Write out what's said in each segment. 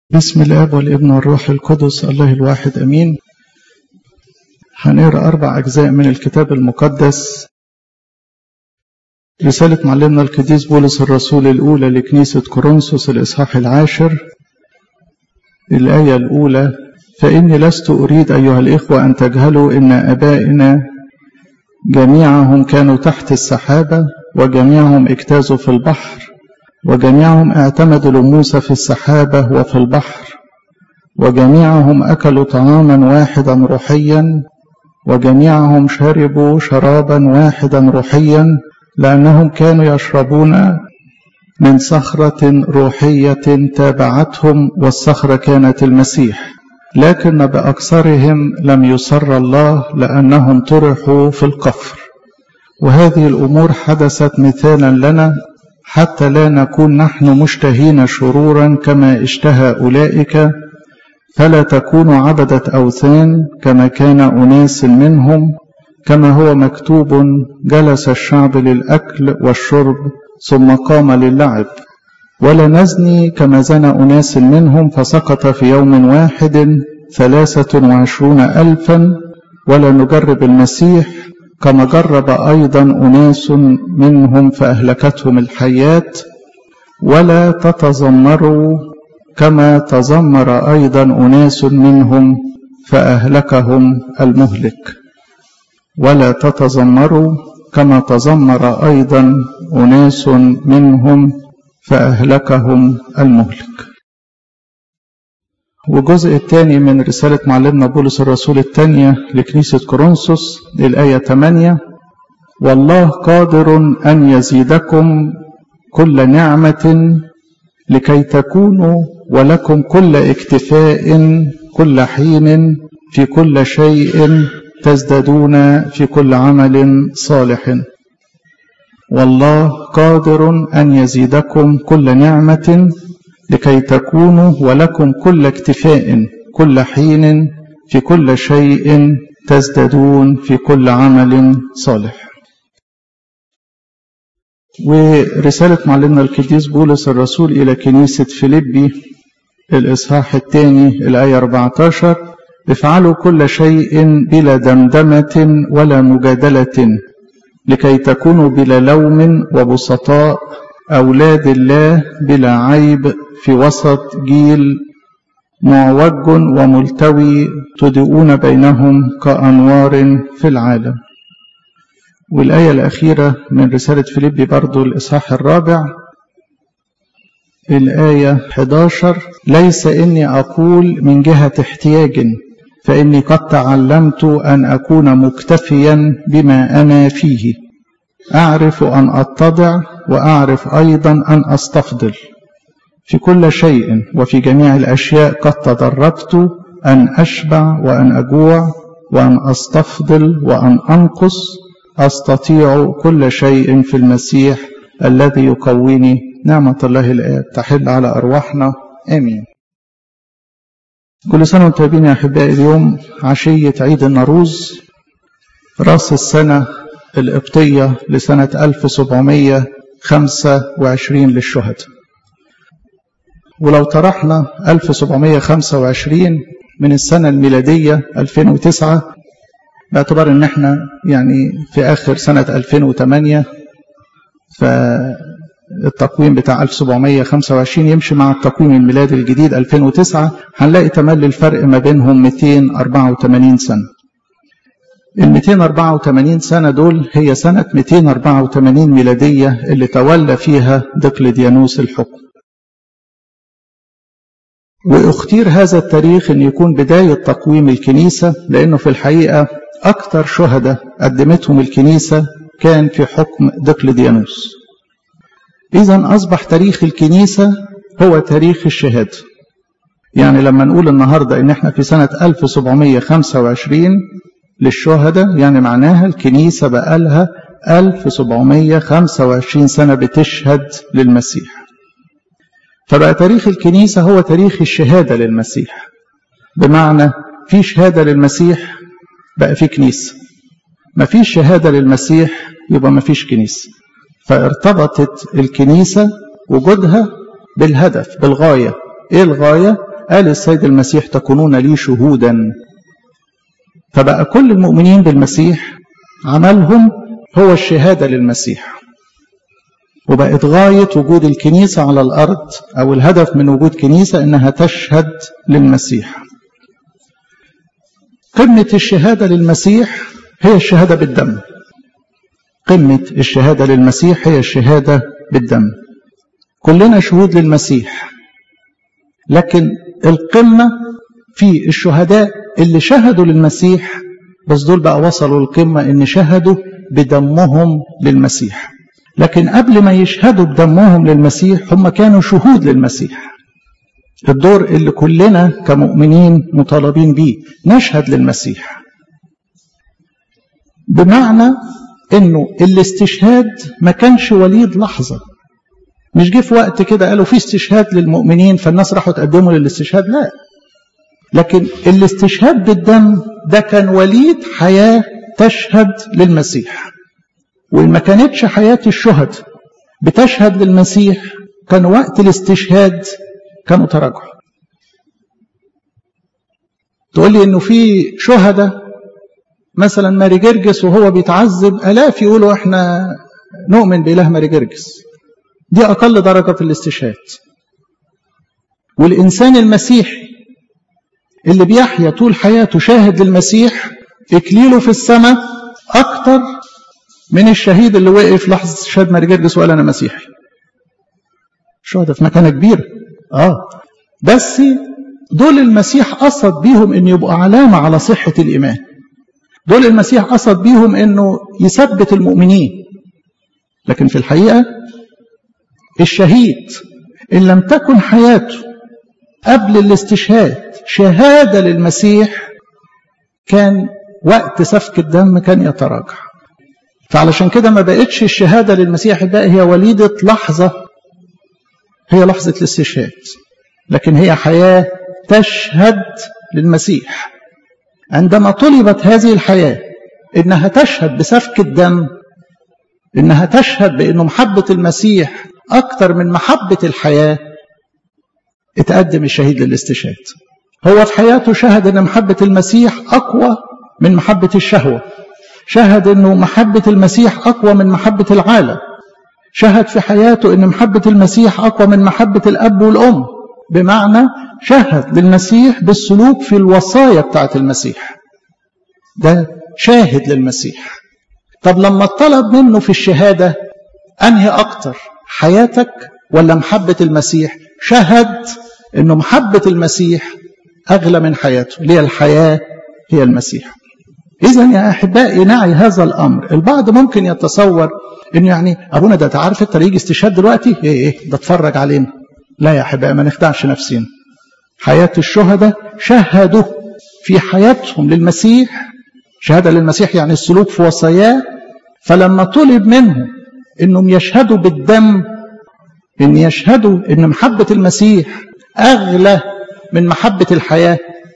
بسم الاب والابن والروح القدس الله الواحد امين هنقرا اربع اجزاء من الكتاب المقدس رسالة معلمنا القديس بولس الرسول الأولى لكنيسة كورنثوس الإصحاح العاشر الآية الأولى فإني لست أريد أيها الإخوة أن تجهلوا إن آبائنا جميعهم كانوا تحت السحابة وجميعهم اجتازوا في البحر وجميعهم اعتمدوا لموسى في السحابة وفي البحر وجميعهم أكلوا طعاما واحدا روحيا وجميعهم شربوا شرابا واحدا روحيا لأنهم كانوا يشربون من صخرة روحية تابعتهم والصخرة كانت المسيح لكن بأكثرهم لم يسر الله لأنهم طرحوا في القفر وهذه الأمور حدثت مثالا لنا حتى لا نكون نحن مشتهين شرورا كما اشتهى أولئك فلا تكونوا عبدة أوثان كما كان أناس منهم كما هو مكتوب جلس الشعب للأكل والشرب ثم قام للعب ولا نزني كما زنى أناس منهم فسقط في يوم واحد ثلاثة وعشرون ألفا ولا نجرب المسيح كما جرب أيضا أناس منهم فأهلكتهم الحيات ولا تتذمروا كما تذمر أيضا أناس منهم فأهلكهم المهلك ولا تتذمروا كما تذمر أيضا أناس منهم فأهلكهم المهلك والجزء الثاني من رسالة معلمنا بولس الرسول الثانية لكنيسة كورنثوس الآية 8 والله قادر أن يزيدكم كل نعمة لكي تكونوا ولكم كل اكتفاء كل حين في كل شيء تزدادون في كل عمل صالح والله قادر أن يزيدكم كل نعمة لكي تكونوا ولكم كل اكتفاء كل حين في كل شيء تزدادون في كل عمل صالح ورسالة معلمنا القديس بولس الرسول إلى كنيسة فيليبي الإصحاح الثاني الآية 14 افعلوا كل شيء بلا دمدمة ولا مجادلة لكي تكونوا بلا لوم وبسطاء أولاد الله بلا عيب في وسط جيل معوج وملتوي تضيئون بينهم كأنوار في العالم والآية الأخيرة من رسالة فيليبي برضو الإصحاح الرابع الآية 11 ليس إني أقول من جهة احتياج فإني قد تعلمت أن أكون مكتفيا بما أنا فيه أعرف أن أتضع وأعرف أيضا أن أستفضل في كل شيء وفي جميع الأشياء قد تدربت أن أشبع وأن أجوع وأن أستفضل وأن أنقص أستطيع كل شيء في المسيح الذي يقويني نعمة الله الآب تحل على أرواحنا آمين كل سنة وانتم طيبين يا أحبائي اليوم عشية عيد النروز رأس السنة القبطية لسنة 1725 للشهداء ولو طرحنا 1725 من السنة الميلادية 2009 باعتبار ان احنا يعني في اخر سنة 2008 فالتقويم بتاع 1725 يمشي مع التقويم الميلادي الجديد 2009 هنلاقي تملي الفرق ما بينهم 284 سنة ال 284 سنة دول هي سنة 284 ميلادية اللي تولى فيها دقلديانوس الحكم واختير هذا التاريخ أن يكون بداية تقويم الكنيسة لأنه في الحقيقة أكثر شهداء قدمتهم الكنيسة كان في حكم دقلديانوس إذا أصبح تاريخ الكنيسة هو تاريخ الشهادة يعني لما نقول النهاردة إن إحنا في سنة 1725 للشهداء يعني معناها الكنيسة بقالها 1725 سنة بتشهد للمسيح فبقى تاريخ الكنيسة هو تاريخ الشهادة للمسيح بمعنى في شهادة للمسيح بقى في كنيسة ما فيش شهادة للمسيح يبقى ما فيش كنيسة فارتبطت الكنيسة وجودها بالهدف بالغاية ايه الغاية قال السيد المسيح تكونون لي شهودا فبقى كل المؤمنين بالمسيح عملهم هو الشهادة للمسيح وبقت غاية وجود الكنيسة على الأرض أو الهدف من وجود كنيسة إنها تشهد للمسيح قمة الشهادة للمسيح هي الشهادة بالدم قمة الشهادة للمسيح هي الشهادة بالدم كلنا شهود للمسيح لكن القمة في الشهداء اللي شهدوا للمسيح بس دول بقى وصلوا القمة ان شهدوا بدمهم للمسيح لكن قبل ما يشهدوا بدمهم للمسيح هم كانوا شهود للمسيح الدور اللي كلنا كمؤمنين مطالبين بيه نشهد للمسيح بمعنى انه الاستشهاد ما كانش وليد لحظه مش جه في وقت كده قالوا في استشهاد للمؤمنين فالناس راحوا تقدموا للاستشهاد لا لكن الاستشهاد بالدم ده كان وليد حياه تشهد للمسيح وإن ما كانتش حياة الشهد بتشهد للمسيح كان وقت الاستشهاد كانوا تراجعوا تقول لي انه في شهداء مثلا ماري جرجس وهو بيتعذب الاف يقولوا احنا نؤمن باله ماري جرجس دي اقل درجه في الاستشهاد والانسان المسيحي اللي بيحيا طول حياته شاهد للمسيح اكليله في السماء اكتر من الشهيد اللي وقف لحظه شهاد ماري جرجس وقال انا مسيحي شهداء في مكانه كبيره اه بس دول المسيح قصد بيهم ان يبقوا علامه على صحه الايمان دول المسيح قصد بيهم انه يثبت المؤمنين لكن في الحقيقه الشهيد ان لم تكن حياته قبل الاستشهاد شهاده للمسيح كان وقت سفك الدم كان يتراجع فعلشان كده ما بقتش الشهاده للمسيح بقى هي وليده لحظه هي لحظه الاستشهاد لكن هي حياه تشهد للمسيح عندما طلبت هذه الحياه انها تشهد بسفك الدم انها تشهد بانه محبه المسيح اكثر من محبه الحياه اتقدم الشهيد للاستشهاد هو في حياته شهد ان محبه المسيح اقوى من محبه الشهوه شهد انه محبه المسيح اقوى من محبه العالم شهد في حياته ان محبه المسيح اقوى من محبه الاب والام بمعنى شهد للمسيح بالسلوك في الوصايا بتاعت المسيح ده شاهد للمسيح طب لما طلب منه في الشهاده انهي اكتر حياتك ولا محبه المسيح شهد انه محبه المسيح اغلى من حياته ليه الحياه هي المسيح اذا يا احبائي نعي هذا الامر البعض ممكن يتصور انه يعني ابونا ده تعرف انت يجي استشهاد دلوقتي ايه ايه ده اتفرج علينا لا يا احبائي ما نخدعش نفسنا حياه الشهداء شهدوا في حياتهم للمسيح شهاده للمسيح يعني السلوك في وصاياه فلما طلب منهم انهم يشهدوا بالدم ان يشهدوا ان محبه المسيح اغلى من محبه الحياه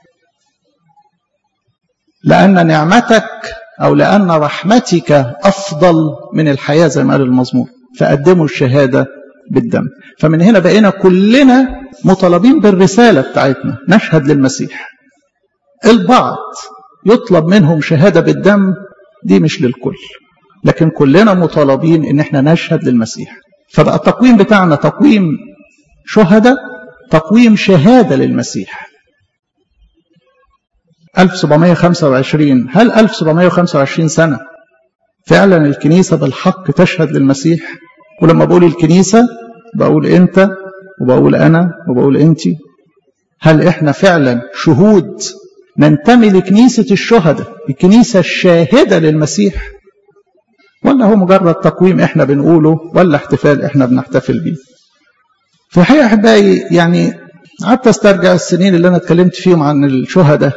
لان نعمتك او لان رحمتك افضل من الحياه زي ما قال المزمور فقدموا الشهاده بالدم فمن هنا بقينا كلنا مطالبين بالرساله بتاعتنا نشهد للمسيح البعض يطلب منهم شهاده بالدم دي مش للكل لكن كلنا مطالبين ان احنا نشهد للمسيح فبقى التقويم بتاعنا تقويم شهداء تقويم شهاده للمسيح 1725 هل 1725 سنه فعلا الكنيسه بالحق تشهد للمسيح ولما بقول الكنيسه بقول انت وبقول انا وبقول انت هل احنا فعلا شهود ننتمي لكنيسه الشهداء الكنيسه الشاهده للمسيح ولا هو مجرد تقويم احنا بنقوله ولا احتفال احنا بنحتفل بيه في الحقيقه احبائي يعني قعدت استرجع السنين اللي انا اتكلمت فيهم عن الشهداء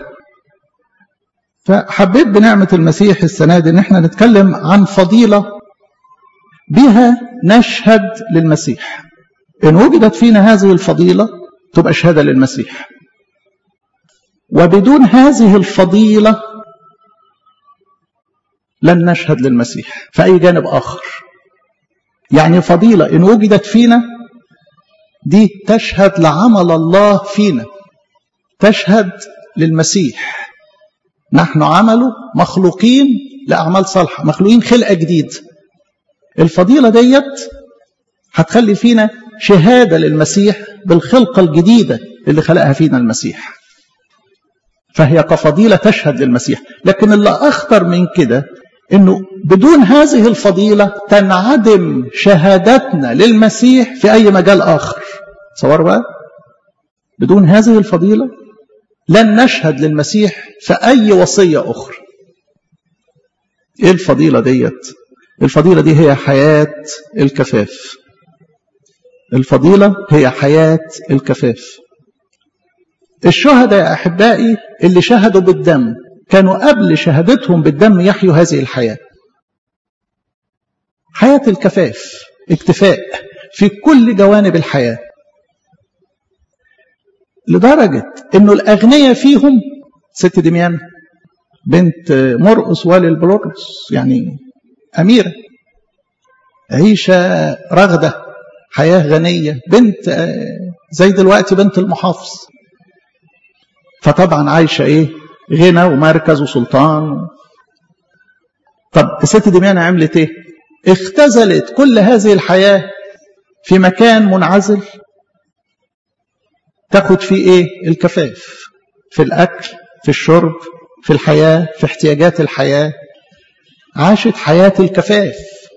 فحبيت بنعمه المسيح السنه دي ان احنا نتكلم عن فضيله بها نشهد للمسيح ان وجدت فينا هذه الفضيله تبقى شهاده للمسيح وبدون هذه الفضيله لن نشهد للمسيح في أي جانب آخر يعني فضيلة إن وجدت فينا دي تشهد لعمل الله فينا تشهد للمسيح نحن عمله مخلوقين لأعمال صالحة مخلوقين خلقة جديد الفضيلة ديت هتخلي فينا شهادة للمسيح بالخلقة الجديدة اللي خلقها فينا المسيح فهي كفضيلة تشهد للمسيح لكن اللي أخطر من كده أنه بدون هذه الفضيلة تنعدم شهادتنا للمسيح في أي مجال آخر تصور بقى بدون هذه الفضيلة لن نشهد للمسيح في أي وصية أخرى إيه الفضيلة ديت الفضيلة دي هي حياة الكفاف الفضيلة هي حياة الكفاف الشهداء يا أحبائي اللي شهدوا بالدم كانوا قبل شهادتهم بالدم يحيوا هذه الحياة حياة الكفاف اكتفاء في كل جوانب الحياة لدرجة انه الاغنياء فيهم ست دميان بنت مرقس والي البلورس يعني اميرة عيشة رغدة حياة غنية بنت زي دلوقتي بنت المحافظ فطبعا عايشة ايه غنى ومركز وسلطان طب الست دميانة عملت ايه اختزلت كل هذه الحياة في مكان منعزل تاخد فيه ايه الكفاف في الاكل في الشرب في الحياة في احتياجات الحياة عاشت حياة الكفاف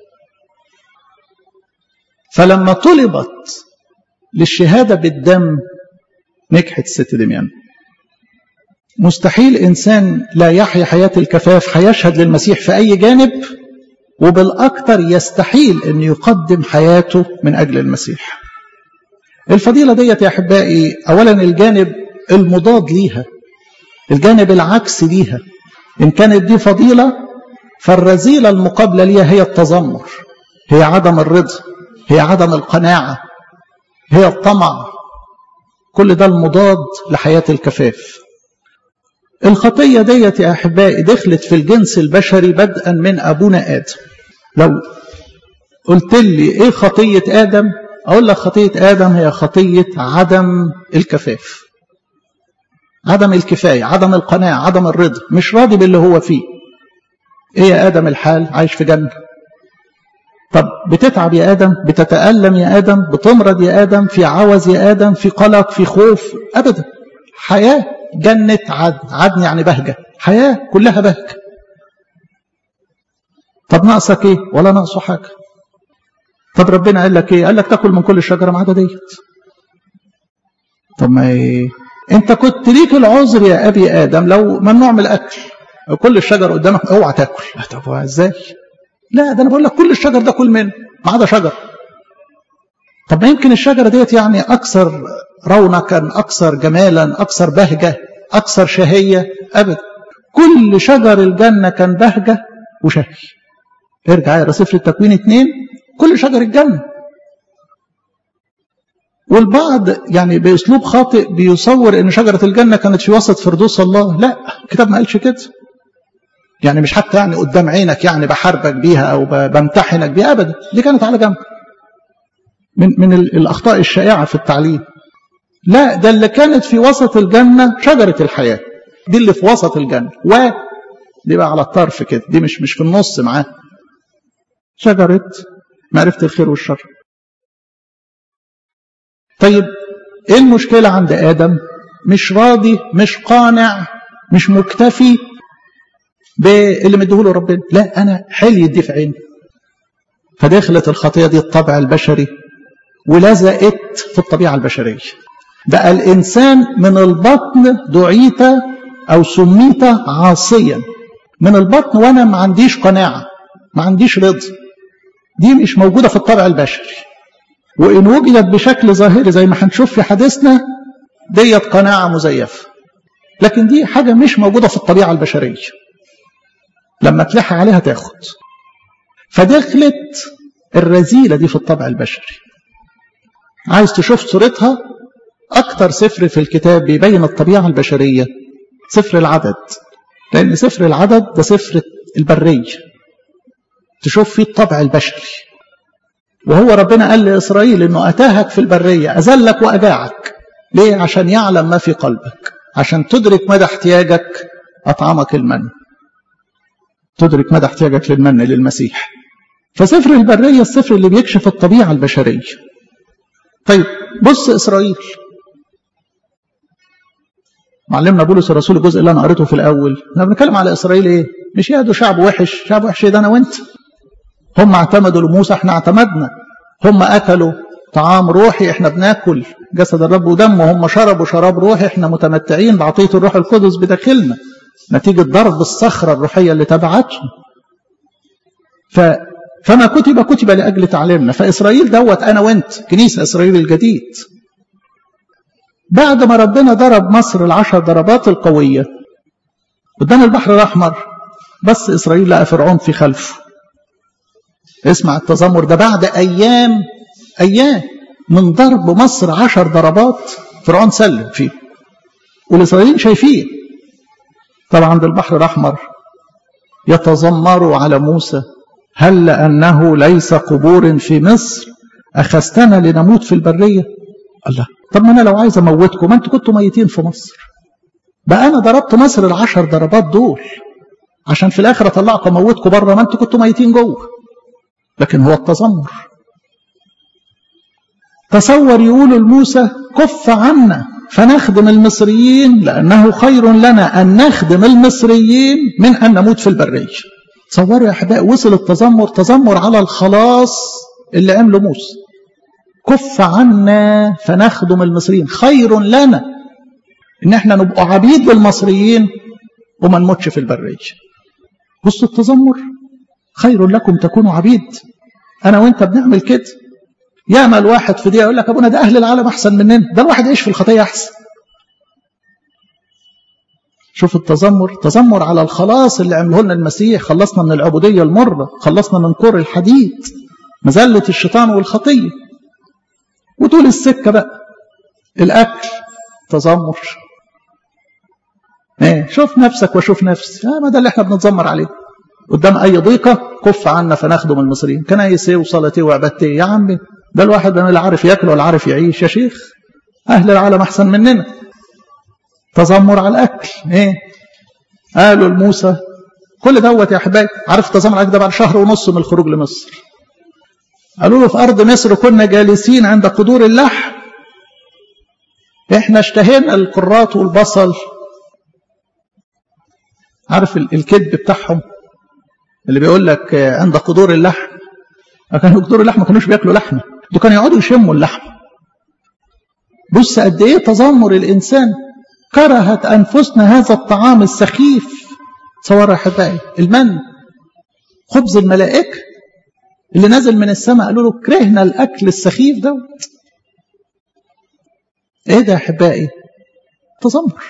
فلما طلبت للشهادة بالدم نجحت الست دميان مستحيل إنسان لا يحيا حياة الكفاف هيشهد للمسيح في أي جانب وبالأكثر يستحيل أن يقدم حياته من أجل المسيح الفضيلة ديت يا أحبائي أولا الجانب المضاد ليها الجانب العكس ليها إن كانت دي فضيلة فالرذيلة المقابلة ليها هي التذمر هي عدم الرضا هي عدم القناعة هي الطمع كل ده المضاد لحياة الكفاف الخطية ديت يا أحبائي دخلت في الجنس البشري بدءا من أبونا آدم لو قلت لي إيه خطية آدم أقول لك خطية آدم هي خطية عدم الكفاف عدم الكفاية عدم القناعة عدم الرضا مش راضي باللي هو فيه إيه يا آدم الحال عايش في جنة طب بتتعب يا آدم بتتألم يا آدم بتمرض يا آدم في عوز يا آدم في قلق في خوف أبدا حياة جنة عدن عدن يعني بهجة حياة كلها بهجة طب ناقصك ايه ولا ناقصه حاجة طب ربنا قال لك ايه قال لك تاكل من كل الشجرة ما عدا ديت طب ما ايه انت كنت ليك العذر يا ابي ادم لو ممنوع من الاكل كل الشجر قدامك اوعى تاكل طب ازاي لا ده انا بقول لك كل الشجر ده كل منه ما عدا شجر طب ما يمكن الشجرة ديت يعني أكثر رونقا أكثر جمالا أكثر بهجة أكثر شهية أبدا كل شجر الجنة كان بهجة وشهي ارجع يا سفر التكوين اتنين كل شجر الجنة والبعض يعني بأسلوب خاطئ بيصور أن شجرة الجنة كانت في وسط فردوس الله لا الكتاب ما قالش كده يعني مش حتى يعني قدام عينك يعني بحاربك بيها أو بمتحنك بيها أبدا دي كانت على جنب من من الأخطاء الشائعة في التعليم لا ده اللي كانت في وسط الجنة شجرة الحياة دي اللي في وسط الجنة و دي بقى على الطرف كده دي مش مش في النص معاه شجرة معرفة الخير والشر طيب ايه المشكلة عند آدم مش راضي مش قانع مش مكتفي باللي مديهوله ربنا لا أنا حلي دي في عيني فدخلت الخطية دي الطبع البشري ولزقت في الطبيعة البشرية بقى الإنسان من البطن دعيت أو سميت عاصيا من البطن وأنا ما عنديش قناعة ما عنديش رضا دي مش موجودة في الطبع البشري وإن وجدت بشكل ظاهري زي ما هنشوف في حديثنا ديت قناعة مزيفة لكن دي حاجة مش موجودة في الطبيعة البشرية لما تلح عليها تاخد فدخلت الرذيلة دي في الطبع البشري عايز تشوف صورتها أكتر سفر في الكتاب بيبين الطبيعة البشرية سفر العدد لأن سفر العدد ده سفر البرية تشوف فيه الطبع البشري وهو ربنا قال لإسرائيل إنه أتاهك في البرية أذلك وأجاعك ليه؟ عشان يعلم ما في قلبك عشان تدرك مدى احتياجك أطعمك المن تدرك مدى احتياجك للمن للمسيح فسفر البرية السفر اللي بيكشف الطبيعة البشرية طيب بص إسرائيل معلمنا بولس الرسول الجزء اللي أنا قريته في الأول احنا بنتكلم على إسرائيل إيه مش يهدوا شعب وحش شعب وحش ده أنا وأنت هم اعتمدوا لموسى احنا اعتمدنا هم أكلوا طعام روحي احنا بناكل جسد الرب ودمه هم شربوا شراب روحي احنا متمتعين بعطية الروح القدس بداخلنا نتيجة ضرب الصخرة الروحية اللي تبعتهم ف... فما كتب كتب لأجل تعليمنا فإسرائيل دوت أنا وأنت كنيسة إسرائيل الجديد بعد ما ربنا ضرب مصر العشر ضربات القوية قدام البحر الأحمر بس إسرائيل لقى فرعون في خلفه اسمع التذمر ده بعد أيام أيام من ضرب مصر عشر ضربات فرعون سلم فيه والإسرائيليين شايفين طبعا عند البحر الأحمر يتذمروا على موسى هل لأنه ليس قبور في مصر أخذتنا لنموت في البرية الله طب ما أنا لو عايز أموتكم ما أنتوا كنتوا ميتين في مصر بقى أنا ضربت مصر العشر ضربات دول عشان في الآخر أطلعكم أموتكم بره ما أنتوا كنتوا ميتين جوه لكن هو التذمر تصور يقول لموسى كف عنا فنخدم المصريين لأنه خير لنا أن نخدم المصريين من أن نموت في البرية تصوروا يا أحباء وصل التذمر تذمر على الخلاص اللي عمله موسى كف عنا فنخدم المصريين خير لنا ان احنا نبقى عبيد للمصريين وما نموتش في البرية بصوا التذمر خير لكم تكونوا عبيد انا وانت بنعمل كده ياما الواحد في دي يقول لك ابونا ده اهل العالم احسن مننا ده الواحد يعيش في الخطيه احسن شوف التذمر تذمر على الخلاص اللي عمله لنا المسيح خلصنا من العبوديه المره خلصنا من كور الحديد مذله الشيطان والخطيه وطول السكه بقى الاكل تذمر ايه شوف نفسك وشوف نفسي آه ما ده اللي احنا بنتذمر عليه قدام اي ضيقه كف عنا فنخدم المصريين كنايس ايه وصلاه ايه وعبادة ايه يا عمي ده الواحد من اللي عارف ياكل ولا عارف يعيش يا شيخ اهل العالم احسن مننا تذمر على الاكل ايه قالوا لموسى كل دوت يا احبائي عارف التذمر على ده بعد شهر ونص من الخروج لمصر قالوا له في ارض مصر كنا جالسين عند قدور اللحم احنا اشتهينا الكرات والبصل عارف الكذب بتاعهم اللي بيقول لك عند قدور اللحم كانوا قدور اللحم ما كانوش بياكلوا لحمه دول كانوا يقعدوا يشموا اللحمه بص قد ايه تذمر الانسان كرهت انفسنا هذا الطعام السخيف تصور يا احبائي المن خبز الملائكه اللي نزل من السماء قالوا له كرهنا الاكل السخيف دوت ايه ده يا احبائي تذمر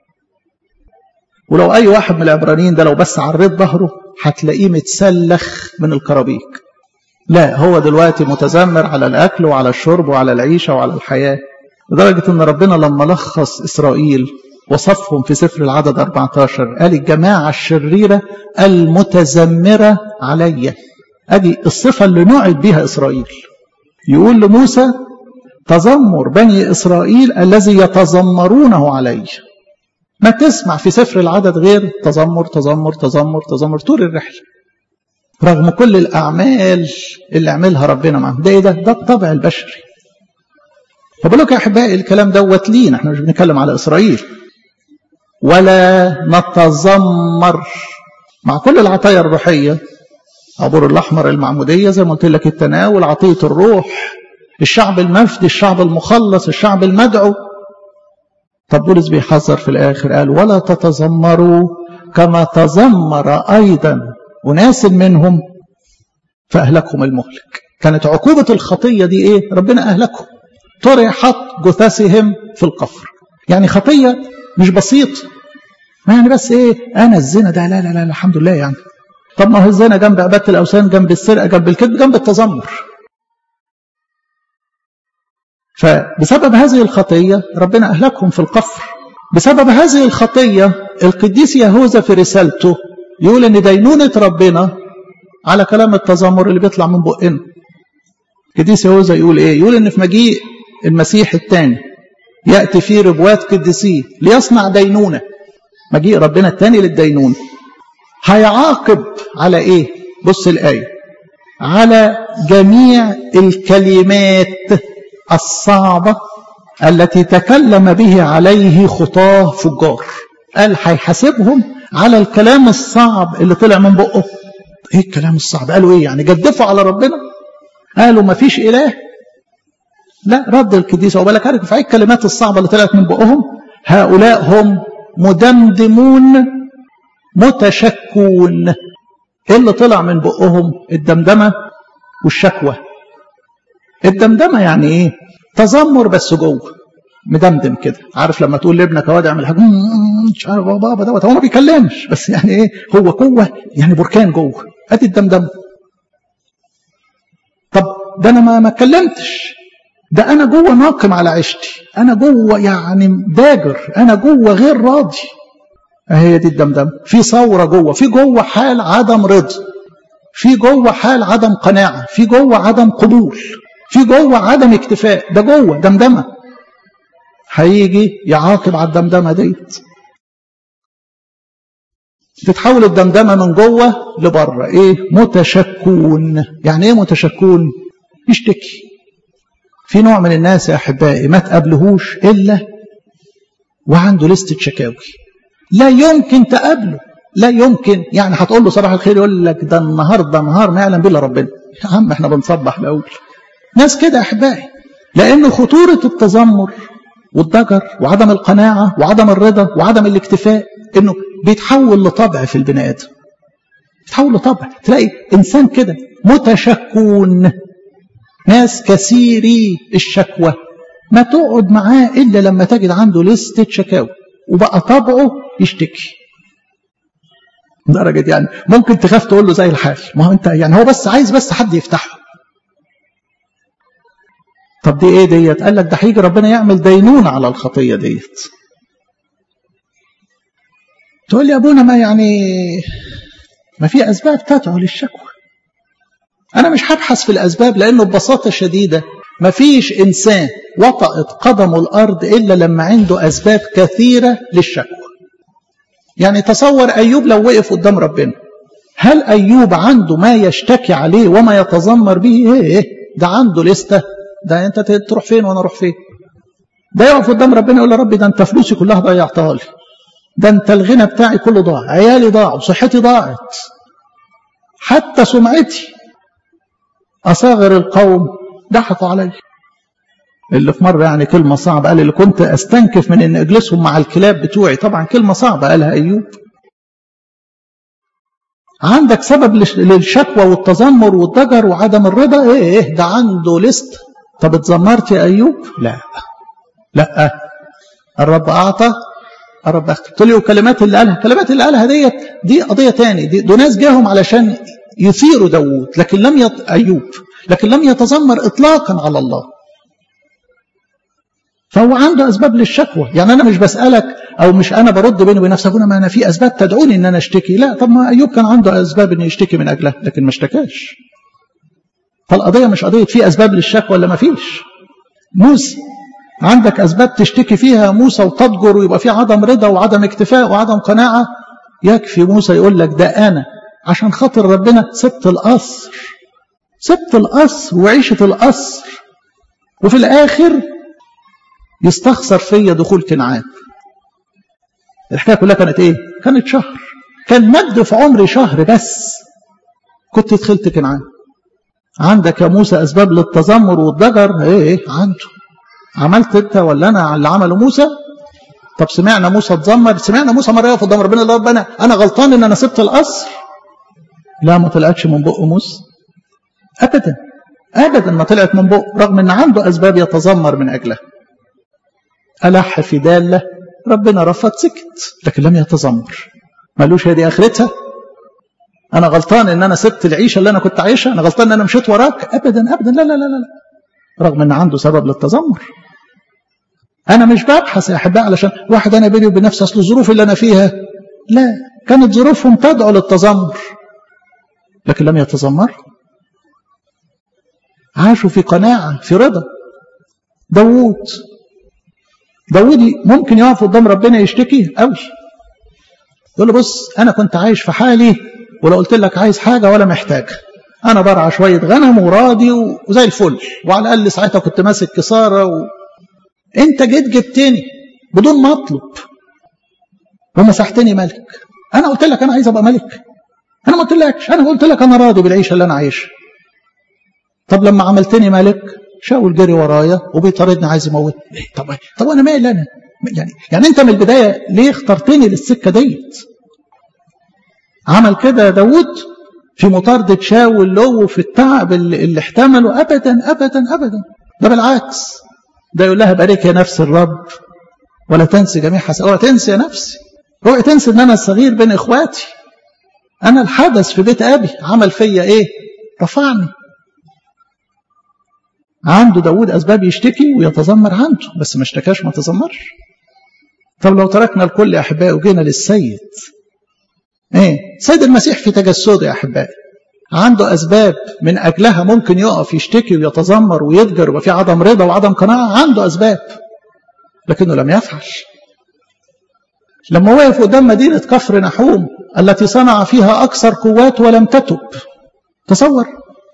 ولو اي واحد من العبرانيين ده لو بس عريت ظهره هتلاقيه متسلخ من الكرابيك لا هو دلوقتي متذمر على الاكل وعلى الشرب وعلى العيشه وعلى الحياه لدرجه ان ربنا لما لخص اسرائيل وصفهم في سفر العدد 14 قال الجماعه الشريره المتذمره علي ادي الصفه اللي نوعد بها اسرائيل يقول لموسى تذمر بني اسرائيل الذي يتذمرونه علي ما تسمع في سفر العدد غير تذمر تذمر تذمر تذمر طول الرحله رغم كل الاعمال اللي عملها ربنا معهم ده ايه ده ده الطبع البشري فبقول لك يا احبائي الكلام دوت لينا احنا مش بنتكلم على اسرائيل ولا نتذمر مع كل العطايا الروحيه عبور الاحمر المعموديه زي ما قلت لك التناول عطيه الروح الشعب المفدي الشعب المخلص الشعب المدعو طب بولس بيحذر في الاخر قال ولا تتذمروا كما تذمر ايضا اناس منهم فاهلكهم المهلك كانت عقوبه الخطيه دي ايه ربنا اهلكهم طرحت جثثهم في القفر يعني خطيه مش بسيطه ما يعني بس ايه انا الزنا ده لا لا لا الحمد لله يعني طب ما هو الزنا جنب عباده الاوثان جنب السرقه جنب الكذب جنب التذمر فبسبب هذه الخطية ربنا أهلكهم في القفر بسبب هذه الخطية القديس يهوذا في رسالته يقول إن دينونة ربنا على كلام التذمر اللي بيطلع من بقنا القديس يهوذا يقول إيه؟ يقول إن في مجيء المسيح الثاني يأتي في ربوات قديسيه ليصنع دينونة مجيء ربنا الثاني للدينونة هيعاقب على ايه بص الآية على جميع الكلمات الصعبة التي تكلم به عليه خطاه فجار قال هيحاسبهم على الكلام الصعب اللي طلع من بقه ايه الكلام الصعب قالوا ايه يعني جدفوا على ربنا قالوا ما فيش اله لا رد الكديسة وبالك عارف في الكلمات الصعبة اللي طلعت من بقهم هؤلاء هم مدمدمون متشكون ايه اللي طلع من بقهم الدمدمة والشكوى الدمدمة يعني ايه تذمر بس جوه مدمدم كده عارف لما تقول لابنك اهو اعمل حاجه مش عارف بابا دوت هو ما بيكلمش بس يعني ايه هو جوه يعني بركان جوه ادي الدمدم طب ده انا ما ما اتكلمتش ده انا جوه ناقم على عيشتي انا جوه يعني داجر انا جوه غير راضي هي دي الدمدم في ثوره جوه في جوه حال عدم رضا في جوه حال عدم قناعه في جوه عدم قبول في جوه عدم اكتفاء ده جوه دمدمه هيجي يعاقب على الدمدمه ديت تتحول الدمدمه من جوه لبره ايه متشكون يعني ايه متشكون يشتكي في نوع من الناس يا احبائي ما تقابلهوش الا وعنده لستة شكاوي لا يمكن تقابله لا يمكن يعني هتقول له صباح الخير يقول لك ده النهارده نهار ما يعلم به ربنا يا عم احنا بنصبح الاول ناس كده يا احبائي لان خطوره التذمر والضجر وعدم القناعه وعدم الرضا وعدم الاكتفاء انه بيتحول لطبع في البني ادم بيتحول لطبع تلاقي انسان كده متشكون ناس كثيري الشكوى ما تقعد معاه الا لما تجد عنده لستة شكاوى وبقى طبعه يشتكي درجة يعني ممكن تخاف تقول له زي الحال ما هو انت يعني هو بس عايز بس حد يفتحه طب دي ايه ديت قال لك ده هيجي ربنا يعمل دينونة على الخطية ديت تقول لي يا ابونا ما يعني ما في اسباب تدعو للشكوى انا مش هبحث في الاسباب لانه ببساطة شديدة ما فيش انسان وطأت قدمه الارض الا لما عنده اسباب كثيرة للشكوى يعني تصور ايوب لو وقف قدام ربنا هل ايوب عنده ما يشتكي عليه وما يتذمر به ايه ده عنده لسته ده انت تروح فين وانا اروح فين ده يقف قدام ربنا يقول يا رب ده انت فلوسي كلها ضيعتها لي ده انت الغنى بتاعي كله ضاع عيالي ضاعوا صحتي ضاعت حتى سمعتي اصاغر القوم ضحكوا علي اللي في مره يعني كلمه صعبه قال اللي كنت استنكف من ان اجلسهم مع الكلاب بتوعي طبعا كلمه صعبه قالها ايوب عندك سبب للشكوى والتذمر والضجر وعدم الرضا ايه ايه ده عنده لست طب اتذمرت يا ايوب لا لا الرب اعطى الرب اخذ قلت له الكلمات اللي قالها الكلمات اللي قالها ديت دي قضيه تاني دي, دي ناس جاهم علشان يثيروا داوود لكن لم يط... ايوب لكن لم يتذمر اطلاقا على الله فهو عنده اسباب للشكوى يعني انا مش بسالك او مش انا برد بيني وبين نفسي اقول ما انا في اسباب تدعوني ان انا اشتكي لا طب ما ايوب كان عنده اسباب انه يشتكي من اجلها لكن ما اشتكاش فالقضيه مش قضيه في اسباب للشكوى ولا ما فيش موسى عندك اسباب تشتكي فيها موسى وتضجر ويبقى في عدم رضا وعدم اكتفاء وعدم قناعه يكفي موسى يقول لك ده انا عشان خاطر ربنا سبت القصر سبت القصر وعيشه القصر وفي الاخر يستخسر فيا دخول كنعان الحكايه كلها كانت ايه كانت شهر كان مد في عمري شهر بس كنت دخلت كنعان عندك يا موسى اسباب للتذمر والضجر ايه ايه عنده عملت انت ولا انا اللي عمله موسى طب سمعنا موسى اتذمر سمعنا موسى مره يقف قدام ربنا الله ربنا انا غلطان ان انا سبت القصر لا ما طلعتش من بق موسى ابدا ابدا ما طلعت من بق رغم ان عنده اسباب يتذمر من اجلها ألح في دالة ربنا رفض سكت لكن لم يتذمر مالوش هذه آخرتها أنا غلطان إن أنا سبت العيشة اللي أنا كنت عايشها أنا غلطان إن أنا مشيت وراك أبدا أبدا لا لا لا لا رغم إن عنده سبب للتذمر أنا مش ببحث يا أحباء علشان واحد أنا بيني وبين نفسي أصل الظروف اللي أنا فيها لا كانت ظروفهم تدعو للتذمر لكن لم يتذمر عاشوا في قناعة في رضا داوود داودي ممكن يقف قدام ربنا يشتكي قوي يقول له بص انا كنت عايش في حالي ولو قلت لك عايز حاجه ولا محتاج انا برعى شويه غنم وراضي وزي الفل وعلى الاقل ساعتها كنت ماسك كساره و... انت جيت جبتني بدون ما اطلب ومسحتني ملك انا قلت لك انا عايز ابقى ملك انا ما قلتلكش انا قلت لك انا راضي بالعيشه اللي انا عايشها طب لما عملتني ملك شاول جري ورايا وبيطاردني عايز يموتني طب طب انا مالي انا يعني يعني انت من البدايه ليه اخترتني للسكه ديت عمل كده داوود في مطاردة شاول له وفي التعب اللي, اللي احتمله ابدا ابدا ابدا ده بالعكس ده يقول لها بارك يا نفس الرب ولا تنسي جميع حسنات ولا تنسي يا نفسي اوعي تنسي ان انا الصغير بين اخواتي انا الحدث في بيت ابي عمل فيا ايه رفعني عنده داود أسباب يشتكي ويتذمر عنده بس ما اشتكاش ما تذمرش طب لو تركنا الكل يا أحبائي وجينا للسيد ايه سيد المسيح في تجسده يا أحبائي عنده أسباب من أجلها ممكن يقف يشتكي ويتذمر ويضجر وفي عدم رضا وعدم قناعة عنده أسباب لكنه لم يفعل لما وقف قدام مدينة كفر نحوم التي صنع فيها أكثر قوات ولم تتب تصور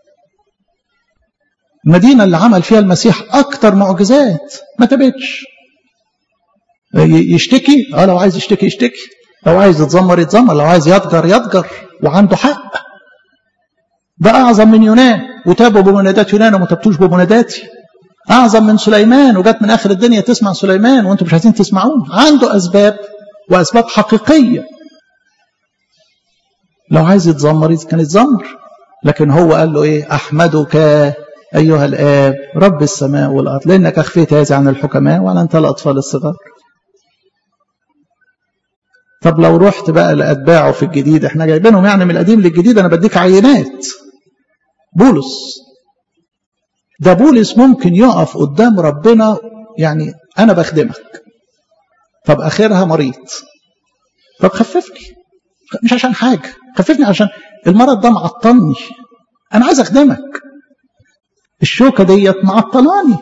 المدينة اللي عمل فيها المسيح أكتر معجزات ما تبتش يشتكي اه لو عايز يشتكي يشتكي لو عايز يتذمر يتذمر لو عايز يضجر يضجر وعنده حق ده أعظم من يونان وتابوا بمنادات يونان وما تبتوش بمناداتي أعظم من سليمان وجت من آخر الدنيا تسمع سليمان وأنتم مش عايزين تسمعون عنده أسباب وأسباب حقيقية لو عايز يتذمر كان يتذمر لكن هو قال له إيه أحمدك أيها الآب رب السماء والأرض لأنك أخفيت هذا عن الحكماء وأعلنت الأطفال الصغار طب لو رحت بقى لأتباعه في الجديد احنا جايبينهم يعني من القديم للجديد أنا بديك عينات بولس ده بولس ممكن يقف قدام ربنا يعني أنا بخدمك طب آخرها مريض طب خففني مش عشان حاجة خففني عشان المرض ده معطلني أنا عايز أخدمك الشوكة ديت معطلاني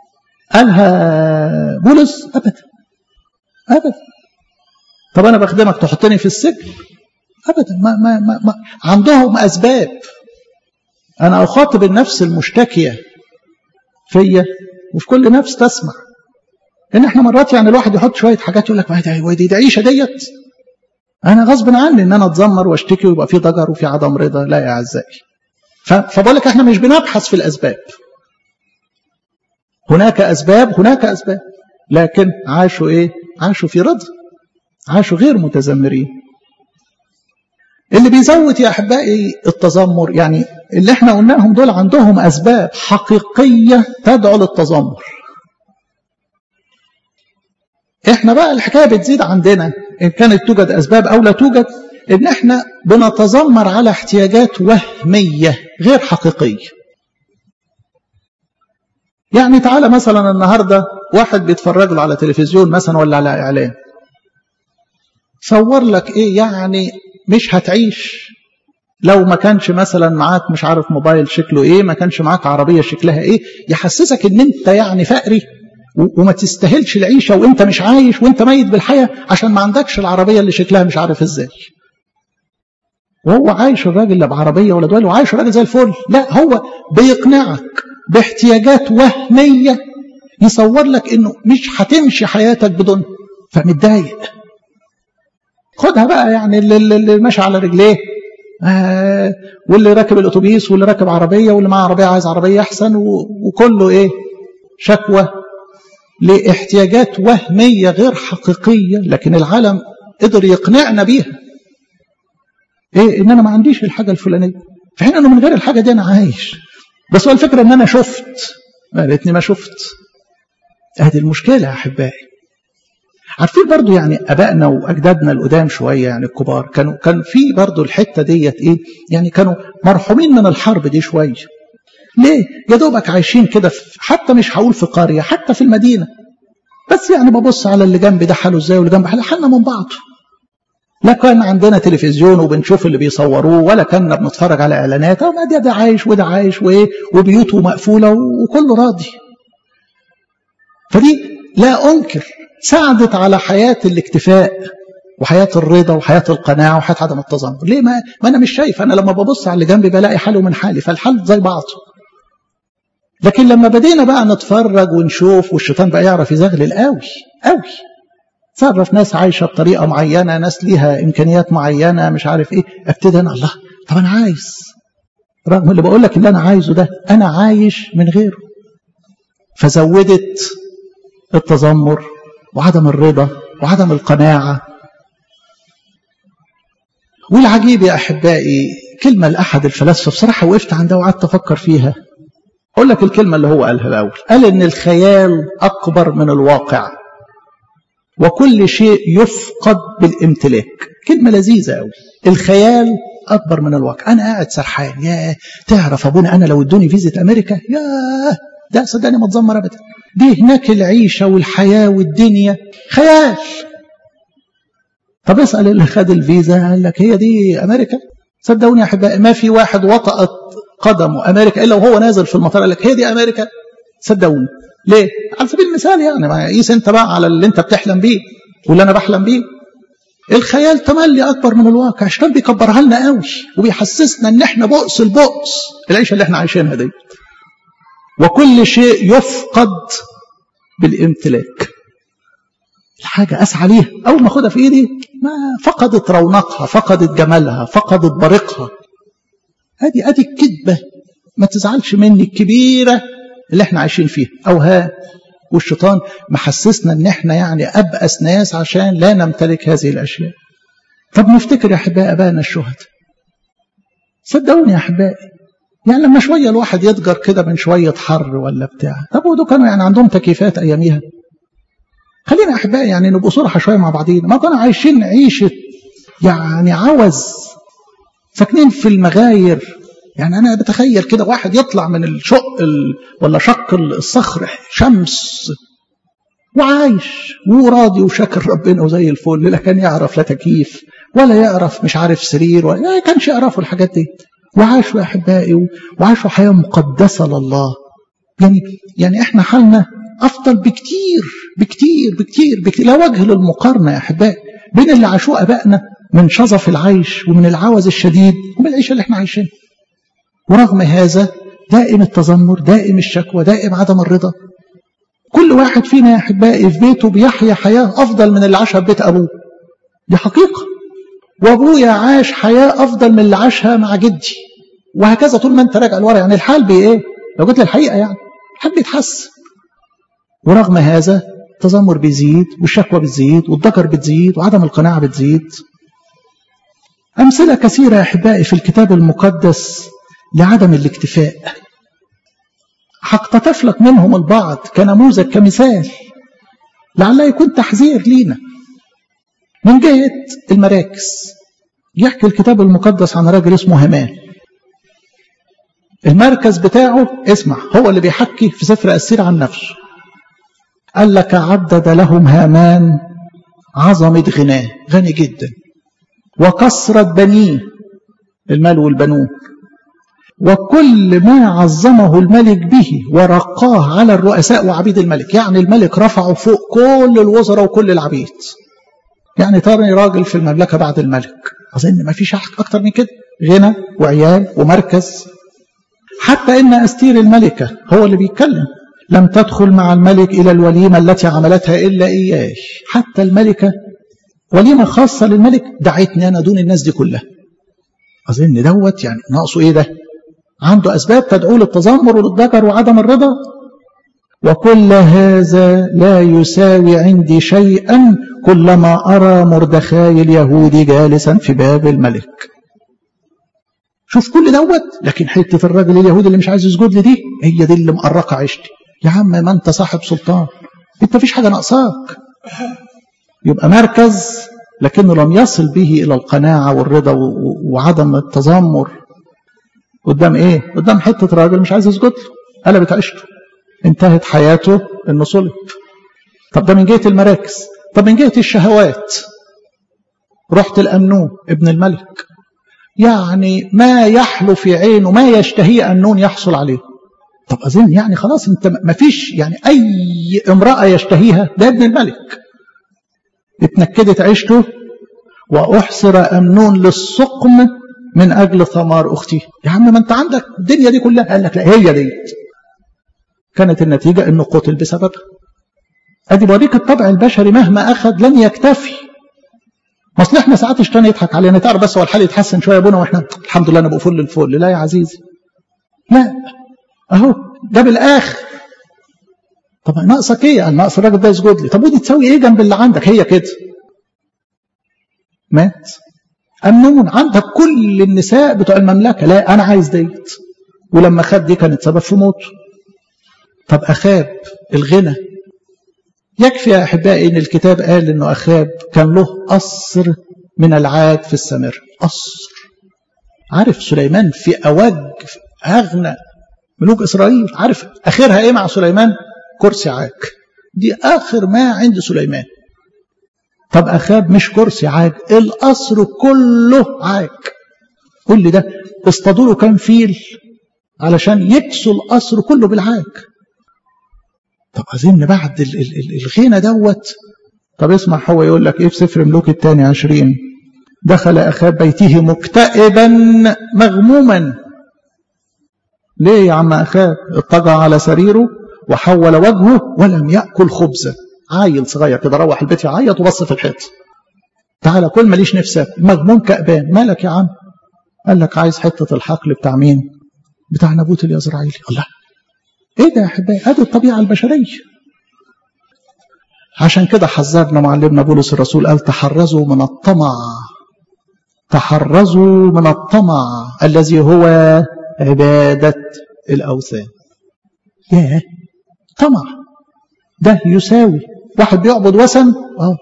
قالها بولس أبدا أبدا طب أنا بخدمك تحطني في السجن أبدا ما, ما, ما, ما عندهم أسباب أنا أخاطب النفس المشتكية فيا وفي كل نفس تسمع إن إحنا مرات يعني الواحد يحط شوية حاجات يقول لك ما دي, دي عيشة ديت أنا غصب عني إن أنا أتذمر وأشتكي ويبقى في ضجر وفي عدم رضا لا يا أعزائي فبقول لك احنا مش بنبحث في الاسباب هناك اسباب هناك اسباب لكن عاشوا ايه عاشوا في رضا عاشوا غير متذمرين اللي بيزود يا احبائي التذمر يعني اللي احنا قلناهم دول عندهم اسباب حقيقيه تدعو للتذمر احنا بقى الحكايه بتزيد عندنا ان كانت توجد اسباب او لا توجد ان احنا بنتذمر على احتياجات وهميه غير حقيقيه يعني تعالى مثلا النهارده واحد بيتفرج له على تلفزيون مثلا ولا على اعلان صور لك ايه يعني مش هتعيش لو ما كانش مثلا معاك مش عارف موبايل شكله ايه ما كانش معاك عربيه شكلها ايه يحسسك ان انت يعني فقري وما تستاهلش العيشه وانت مش عايش وانت ميت بالحياه عشان ما عندكش العربيه اللي شكلها مش عارف ازاي وهو عايش الراجل لا بعربيه ولا دوال وعايش الراجل زي الفل لا هو بيقنعك باحتياجات وهميه يصور لك انه مش هتمشي حياتك بدون فمتضايق خدها بقى يعني اللي, اللي ماشي على رجليه آه واللي راكب الاتوبيس واللي راكب عربيه واللي معاه عربيه عايز عربيه احسن وكله ايه شكوى لاحتياجات وهميه غير حقيقيه لكن العالم قدر يقنعنا بيها ايه ان انا ما عنديش الحاجه الفلانيه في حين انه من غير الحاجه دي انا عايش بس هو الفكره ان انا شفت ما لقيتني ما شفت هذه المشكله يا احبائي عارفين برضو يعني ابائنا واجدادنا القدام شويه يعني الكبار كانوا كان في برضو الحته ديت ايه يعني كانوا مرحومين من الحرب دي شويه ليه يا دوبك عايشين كده حتى مش هقول في قريه حتى في المدينه بس يعني ببص على اللي جنبي ده حاله ازاي واللي جنبي حاله حالنا من بعضه لا كان عندنا تلفزيون وبنشوف اللي بيصوروه ولا كنا بنتفرج على اعلانات او ده, ده عايش وده عايش وايه وبيوته مقفوله وكله راضي فدي لا انكر ساعدت على حياة الاكتفاء وحياة الرضا وحياة القناعة وحياة عدم التذمر ليه ما, ما أنا مش شايف أنا لما ببص على اللي جنبي بلاقي حاله من حالي فالحال زي بعضه لكن لما بدينا بقى نتفرج ونشوف والشيطان بقى يعرف يزغلل قوي قوي تصرف ناس عايشة بطريقة معينة ناس ليها إمكانيات معينة مش عارف إيه ابتدي أنا الله طب أنا عايز رغم اللي بقول لك اللي أنا عايزه ده أنا عايش من غيره فزودت التذمر وعدم الرضا وعدم القناعة والعجيب يا أحبائي كلمة لأحد الفلاسفة بصراحة وقفت عندها وقعدت أفكر فيها أقول لك الكلمة اللي هو قالها الأول قال إن الخيال أكبر من الواقع وكل شيء يفقد بالامتلاك كلمة لذيذة أوي الخيال أكبر من الواقع أنا قاعد سرحان يا تعرف أبونا أنا لو ادوني فيزة أمريكا يا ده صدقني ما تزمر أبدا دي هناك العيشة والحياة والدنيا خيال طب اسأل اللي خد الفيزا قال لك هي دي أمريكا صدقوني يا أحبائي ما في واحد وطأت قدمه أمريكا إلا وهو نازل في المطار قال لك هي دي أمريكا صدقوني ليه؟ على سبيل المثال يعني ما قيس أنت بقى على اللي أنت بتحلم بيه واللي أنا بحلم بيه الخيال تملي أكبر من الواقع عشان بيكبرها لنا قوي وبيحسسنا إن إحنا بؤس البؤس العيشة اللي إحنا عايشينها دي وكل شيء يفقد بالامتلاك الحاجة أسعى ليها أول ما أخدها في إيدي ما فقدت رونقها فقدت جمالها فقدت بريقها ادي ادي الكذبة ما تزعلش مني الكبيرة اللي احنا عايشين فيها أو ها والشيطان محسسنا ان احنا يعني أبأس ناس عشان لا نمتلك هذه الأشياء طب نفتكر يا أحبائي أبائنا الشهداء صدقوني يا أحبائي يعني لما شوية الواحد يتجر كده من شوية حر ولا بتاع طب ودول كانوا يعني عندهم تكييفات أياميها خلينا يا أحبائي يعني نبقوا صراحة شوية مع بعضينا ما كانوا عايشين عيشة يعني عوز ساكنين في المغاير يعني أنا بتخيل كده واحد يطلع من الشق ال... ولا شق الصخر شمس وعايش وراضي وشاكر ربنا وزي الفل لا كان يعرف لا تكييف ولا يعرف مش عارف سرير ولا ما كانش يعرفوا الحاجات دي وعاشوا يا أحبائي وعاشوا حياة مقدسة لله يعني يعني احنا حالنا أفضل بكتير بكتير بكتير بكتير لا وجه للمقارنة يا أحبائي بين اللي عاشوه أبائنا من شظف العيش ومن العوز الشديد ومن العيشة اللي احنا عايشينها ورغم هذا دائم التذمر دائم الشكوى دائم عدم الرضا كل واحد فينا يا أحبائي في بيته بيحيا حياة أفضل من اللي عاشها في بيت أبوه دي حقيقة وأبويا عاش حياة أفضل من اللي عاشها مع جدي وهكذا طول ما أنت راجع لورا يعني الحال بي إيه لو جيت للحقيقة يعني الحال بيتحسن ورغم هذا التذمر بيزيد والشكوى بتزيد والضجر بتزيد وعدم القناعة بتزيد أمثلة كثيرة يا أحبائي في الكتاب المقدس لعدم الاكتفاء هقتطف لك منهم البعض كنموذج كمثال لعله يكون تحذير لينا من جهة المراكز يحكي الكتاب المقدس عن راجل اسمه همان المركز بتاعه اسمع هو اللي بيحكي في سفر أسير عن نفسه قال لك عدد لهم هامان عظمة غناه غني جدا وكثرة بنيه المال والبنون وكل ما عظمه الملك به ورقاه على الرؤساء وعبيد الملك يعني الملك رفعه فوق كل الوزراء وكل العبيد يعني ترني راجل في المملكة بعد الملك أظن ما فيش أكتر من كده غنى وعيال ومركز حتى إن أستير الملكة هو اللي بيتكلم لم تدخل مع الملك إلى الوليمة التي عملتها إلا إياه حتى الملكة وليمة خاصة للملك دعتني أنا دون الناس دي كلها أظن دوت يعني ناقصه إيه ده عنده أسباب تدعو للتذمر وللضجر وعدم الرضا وكل هذا لا يساوي عندي شيئا كلما أرى مردخاي اليهودي جالسا في باب الملك شوف كل دوت لكن حتة الراجل اليهودي اللي مش عايز يسجد لي دي هي دي اللي مقرقة عيشتي يا عم ما انت صاحب سلطان انت فيش حاجة ناقصاك يبقى مركز لكنه لم يصل به إلى القناعة والرضا وعدم التذمر قدام ايه قدام حتة راجل مش عايز يسجد له قلبت عيشته انتهت حياته انه صلب طب ده من جهة المراكز طب من جهة الشهوات رحت الأمنون ابن الملك يعني ما يحلو في عينه ما يشتهي أنون يحصل عليه طب أظن يعني خلاص انت ما فيش يعني أي امرأة يشتهيها ده ابن الملك اتنكدت عيشته وأحصر أمنون للسقم من أجل ثمار أختي يا عم ما أنت عندك الدنيا دي كلها قال لك لا هي دي كانت النتيجة أنه قتل بسببها أدي بوريك الطبع البشري مهما أخذ لن يكتفي ما اصل احنا ساعات الشيطان يضحك علينا تعرف بس هو الحال يتحسن شويه يا ابونا واحنا الحمد لله انا بقول فل الفل لا يا عزيزي لا اهو ده بالاخر طب ناقصك ايه؟ يعني ناقص الراجل ده يسجد لي طب ودي تسوي ايه جنب اللي عندك؟ هي كده مات أمنون عندك كل النساء بتوع المملكة لا أنا عايز ديت ولما خد دي كانت سبب في موته طب أخاب الغنى يكفي يا أحبائي إن الكتاب قال إنه أخاب كان له قصر من العاد في السمر قصر عارف سليمان في أوج أغنى ملوك إسرائيل عارف آخرها إيه مع سليمان كرسي عاج دي آخر ما عند سليمان طب أخاب مش كرسي عاج القصر كله عاج قول لي ده اصطادوا له كام فيل علشان يكسوا القصر كله بالعاج طب أظن بعد ال ال ال الغنى دوت طب اسمع هو يقول لك ايه في سفر ملوك الثاني عشرين دخل أخاب بيته مكتئبا مغموما ليه يا عم أخاب اضطجع على سريره وحول وجهه ولم يأكل خبزا عيل صغير كده روح البيت يعيط وبص في الحيط تعالى كل ماليش نفسك مغموم كأبان مالك يا عم قال لك عايز حتة الحقل بتاع مين بتاع نبوت اليزرعيلي الله ايه ده يا احبائي ادي الطبيعة البشرية عشان كده حذرنا معلمنا بولس الرسول قال تحرزوا من الطمع تحرزوا من الطمع الذي هو عبادة الأوثان ياه طمع ده يساوي واحد بيعبد وثن اه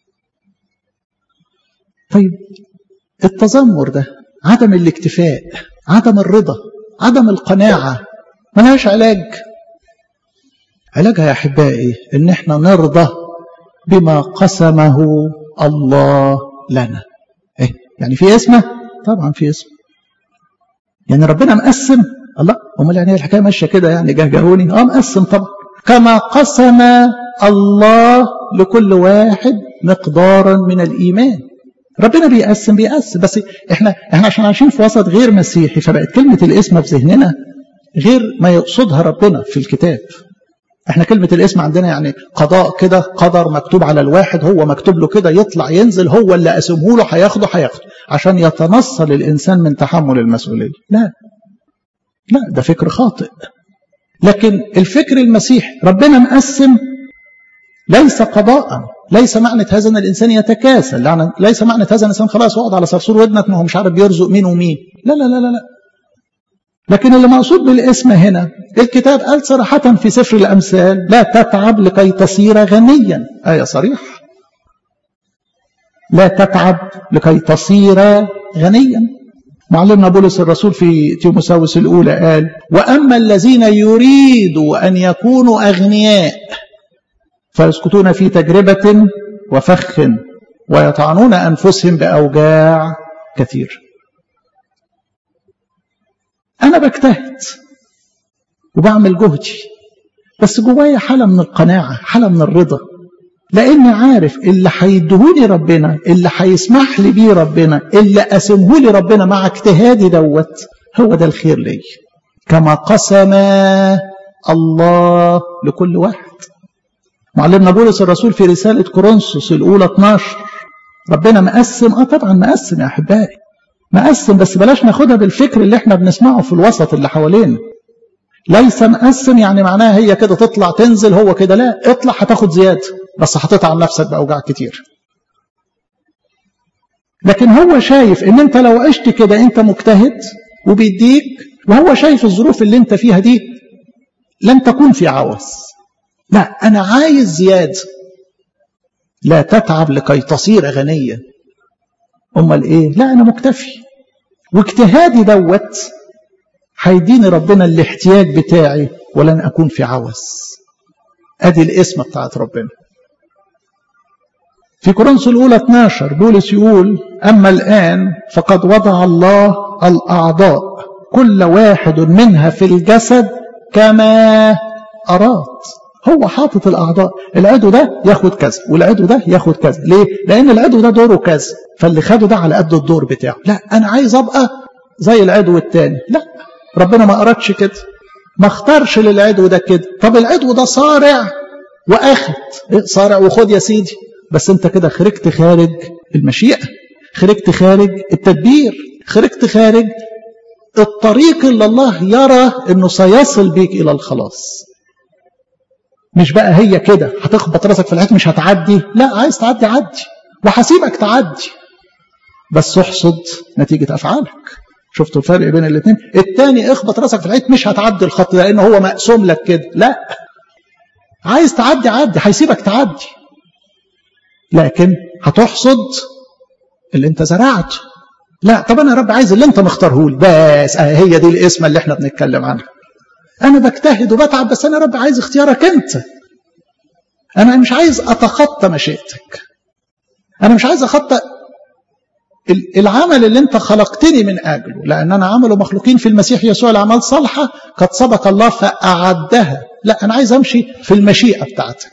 طيب التذمر ده عدم الاكتفاء عدم الرضا عدم القناعة ملهاش علاج علاجها يا أحبائي إن احنا نرضى بما قسمه الله لنا إيه؟ يعني في اسمه طبعا في اسم يعني ربنا مقسم الله امال يعني الحكايه ماشيه كده يعني جهجهوني اه مقسم طبعا كما قسم الله لكل واحد مقدارا من الايمان ربنا بيقسم بيقسم بس احنا احنا عشان عايشين في وسط غير مسيحي فبقت كلمه الاسم في ذهننا غير ما يقصدها ربنا في الكتاب احنا كلمة الاسم عندنا يعني قضاء كده قدر مكتوب على الواحد هو مكتوب له كده يطلع ينزل هو اللي قسمه له هياخده هياخده عشان يتنصل الإنسان من تحمل المسؤولية لا لا ده فكر خاطئ لكن الفكر المسيحي ربنا مقسم ليس قضاء ليس معنى هذا ان الانسان يتكاسل يعني ليس معنى هذا ان الانسان خلاص اقعد على صرصور ودنك ما هو مش عارف بيرزق مين ومين لا لا لا لا لا لكن اللي مقصود بالاسم هنا الكتاب قال صراحة في سفر الأمثال لا تتعب لكي تصير غنيا آية صريحة لا تتعب لكي تصير غنيا معلمنا بولس الرسول في تيموساوس الأولى قال وأما الذين يريدوا أن يكونوا أغنياء فيسقطون في تجربة وفخ ويطعنون أنفسهم بأوجاع كثير أنا بجتهد وبعمل جهدي بس جوايا حالة من القناعة حالة من الرضا لأني عارف اللي هيدهوني ربنا اللي هيسمح لي بيه ربنا اللي قسمه لي ربنا مع اجتهادي دوت هو ده الخير لي كما قسم الله لكل واحد معلمنا بولس الرسول في رسالة كورنثوس الأولى 12 ربنا مقسم اه طبعا مقسم يا أحبائي مقسم بس بلاش ناخدها بالفكر اللي احنا بنسمعه في الوسط اللي حوالينا ليس مقسم يعني معناها هي كده تطلع تنزل هو كده لا اطلع هتاخد زيادة بس هتتعب نفسك بأوجاع كتير لكن هو شايف ان انت لو عشت كده انت مجتهد وبيديك وهو شايف الظروف اللي انت فيها دي لن تكون في عوز لا انا عايز زيادة لا تتعب لكي تصير غنيا امال ايه لا انا مكتفي واجتهادي دوت هيديني ربنا الاحتياج بتاعي ولن اكون في عوز ادي الاسم بتاعت ربنا في كورنثوس الاولى 12 بولس يقول اما الان فقد وضع الله الاعضاء كل واحد منها في الجسد كما اراد هو حاطط الاعضاء العضو ده ياخد كذا والعضو ده ياخد كذا ليه لان العضو ده دوره كذا فاللي خده ده على قد الدور بتاعه لا انا عايز ابقى زي العضو التاني لا ربنا ما ارادش كده ما اختارش للعضو ده كده طب العضو ده صارع واخد إيه صارع وخد يا سيدي بس انت كده خرجت خارج المشيئه خرجت خارج التدبير خرجت خارج الطريق اللي الله يرى انه سيصل بيك الى الخلاص مش بقى هي كده هتخبط راسك في الحيط مش هتعدي لا عايز تعدي عدي وهسيبك تعدي بس احصد نتيجة أفعالك شفتوا الفرق بين الاثنين التاني اخبط راسك في الحيط مش هتعدي الخط لأنه هو مقسوم لك كده لا عايز تعدي عدي هيسيبك تعدي لكن هتحصد اللي انت زرعته لا طب انا يا رب عايز اللي انت مختاره لي بس هي دي الاسم اللي احنا بنتكلم عنها انا بجتهد وبتعب بس انا يا رب عايز اختيارك انت انا مش عايز اتخطى مشيئتك انا مش عايز اخطى العمل اللي انت خلقتني من اجله لان انا عمل مخلوقين في المسيح يسوع الاعمال صالحه قد سبق الله فاعدها لا انا عايز امشي في المشيئه بتاعتك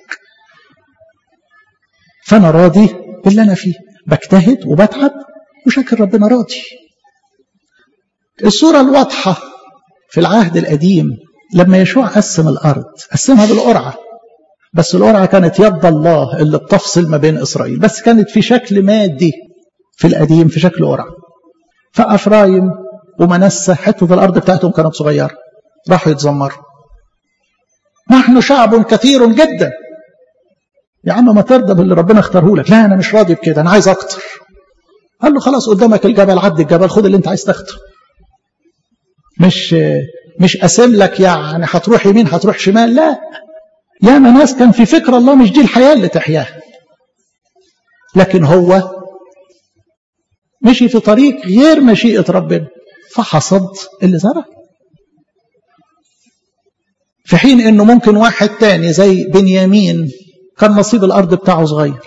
فانا راضي باللي انا فيه بجتهد وبتعب وشاكر ربنا راضي الصوره الواضحه في العهد القديم لما يشوع قسم الارض قسمها بالقرعه بس القرعه كانت يد الله اللي بتفصل ما بين اسرائيل بس كانت في شكل مادي في القديم في شكل قرعه فافرايم ومنسى حته الارض بتاعتهم كانت صغيره راحوا يتذمروا نحن شعب كثير جدا يا عم ما ترضى باللي ربنا اختاره لك لا انا مش راضي بكده انا عايز اكتر قال له خلاص قدامك الجبل عد الجبل خد اللي انت عايز تاخده مش مش قاسم لك يعني هتروح يمين هتروح شمال لا ياما ناس كان في فكر الله مش دي الحياه اللي تحياها لكن هو مشي في طريق غير مشيئه ربنا فحصد اللي زرع في حين انه ممكن واحد تاني زي بنيامين كان نصيب الارض بتاعه صغير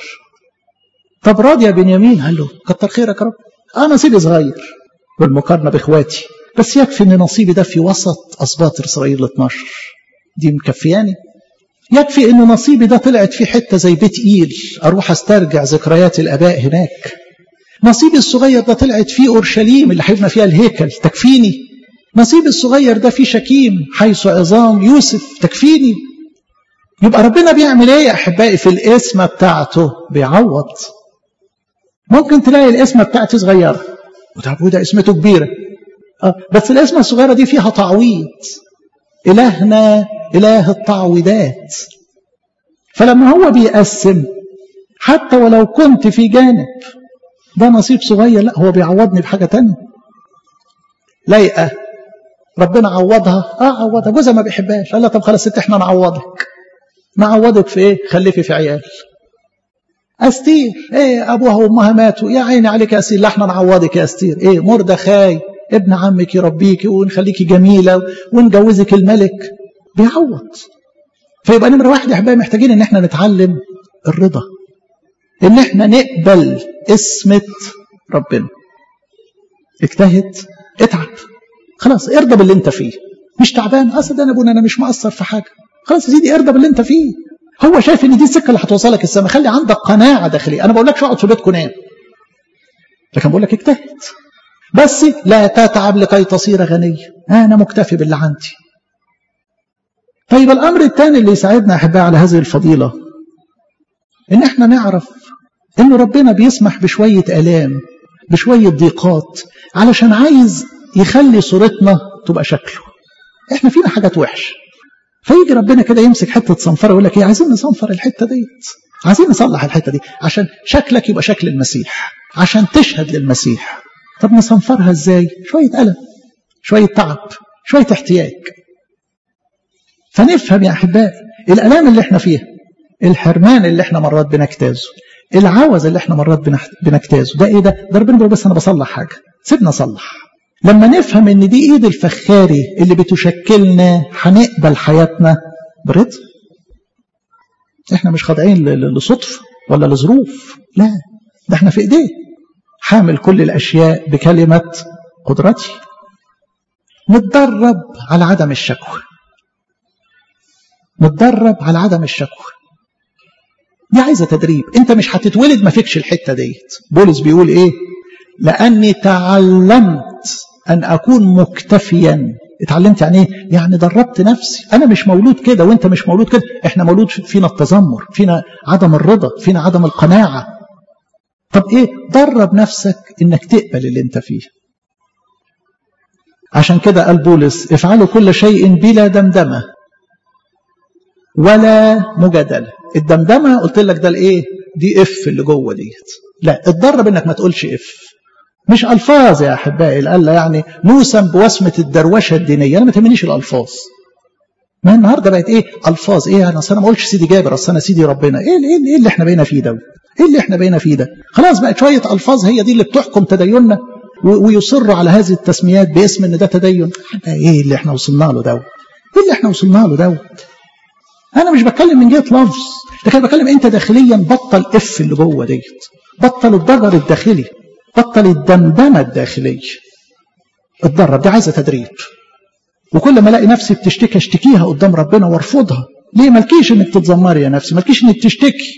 طب راضي يا بنيامين قال له كتر خيرك يا رب اه نصيبي صغير بالمقارنه باخواتي بس يكفي ان نصيبي ده في وسط اسباط اسرائيل 12 دي مكفياني يكفي ان نصيبي ده طلعت في حته زي بيت ايل اروح استرجع ذكريات الاباء هناك نصيبي الصغير ده طلعت في اورشليم اللي هيبنى فيها الهيكل تكفيني نصيبي الصغير ده في شكيم حيث عظام يوسف تكفيني يبقى ربنا بيعمل ايه يا احبائي في الاسمه بتاعته بيعوض ممكن تلاقي الاسمه بتاعتي صغيره وده اسمته كبيره آه بس الاسمه الصغيره دي فيها تعويض الهنا اله التعويضات فلما هو بيقسم حتى ولو كنت في جانب ده نصيب صغير لا هو بيعوضني بحاجه تانية لايقه ربنا عوضها اه عوضها جوزها ما بيحبهاش قال لها طب خلاص ست احنا نعوضك نعوضك في ايه خليكي في عيال استير ايه ابوها وامها ماتوا يا عيني عليك يا استير لا احنا نعوضك يا استير ايه مردخاي ابن عمك يربيكي ونخليكي جميله ونجوزك الملك بيعوض فيبقى نمره واحد يا احبائي محتاجين ان احنا نتعلم الرضا ان احنا نقبل اسمه ربنا اجتهد اتعب خلاص ارضى باللي انت فيه مش تعبان اصل ده انا ابونا انا مش مقصر في حاجه خلاص يا سيدي ارضى باللي انت فيه هو شايف ان دي السكه اللي هتوصلك السماء خلي عندك قناعه داخليه انا بقول لكش اقعد في بيتكم نام لكن بقول لك اجتهد بس لا تتعب لكي تصير غني انا مكتفي باللي عندي طيب الامر الثاني اللي يساعدنا احبائي على هذه الفضيله ان احنا نعرف ان ربنا بيسمح بشويه الام بشويه ضيقات علشان عايز يخلي صورتنا تبقى شكله احنا فينا حاجات وحشه فيجي ربنا كده يمسك حته صنفره يقول لك ايه عايزين نصنفر الحته ديت عايزين نصلح الحته دي عشان شكلك يبقى شكل المسيح عشان تشهد للمسيح طب نصنفرها ازاي شويه الم شويه تعب شويه احتياج فنفهم يا احبائي الالام اللي احنا فيها الحرمان اللي احنا مرات بنجتازه العوز اللي احنا مرات بنجتازه ده ايه ده ده ربنا بيقول بس انا بصلح حاجه سيبنا اصلح لما نفهم ان دي ايد الفخاري اللي بتشكلنا هنقبل حياتنا برضا احنا مش خاضعين لصدفه ولا لظروف لا ده احنا في ايديه حامل كل الاشياء بكلمه قدرتي نتدرب على عدم الشكوى نتدرب على عدم الشكوى دي عايزه تدريب انت مش هتتولد ما فيكش الحته ديت بولس بيقول ايه لاني تعلمت ان اكون مكتفيا اتعلمت يعني ايه يعني دربت نفسي انا مش مولود كده وانت مش مولود كده احنا مولود فينا التذمر فينا عدم الرضا فينا عدم القناعه طب ايه درب نفسك انك تقبل اللي انت فيه عشان كده قال بولس افعلوا كل شيء بلا دمدمه ولا مجادله الدمدمه قلت لك ده الايه دي اف اللي جوه ديت لا اتدرب انك ما تقولش اف مش الفاظ يا احبائي قال يعني نوسم بوسمه الدروشه الدينيه انا ما تهمنيش الالفاظ ما النهارده بقت ايه الفاظ ايه انا اصل انا ما اقولش سيدي جابر اصل انا سيدي ربنا ايه ايه ايه اللي احنا بقينا فيه ده ايه اللي احنا بقينا فيه ده خلاص بقت شويه الفاظ هي دي اللي بتحكم تديننا ويصر على هذه التسميات باسم ان ده تدين ايه اللي احنا وصلنا له ده ايه اللي احنا وصلنا له ده انا مش بتكلم من جهه لفظ لكن بتكلم انت داخليا بطل اف اللي جوه ديت بطل الضجر الداخلي بطل الدمدمه الداخليه اتدرب دي عايزه تدريب وكل ما الاقي نفسي بتشتكي اشتكيها قدام ربنا وارفضها ليه مالكيش انك تتذمري يا نفسي مالكيش انك تشتكي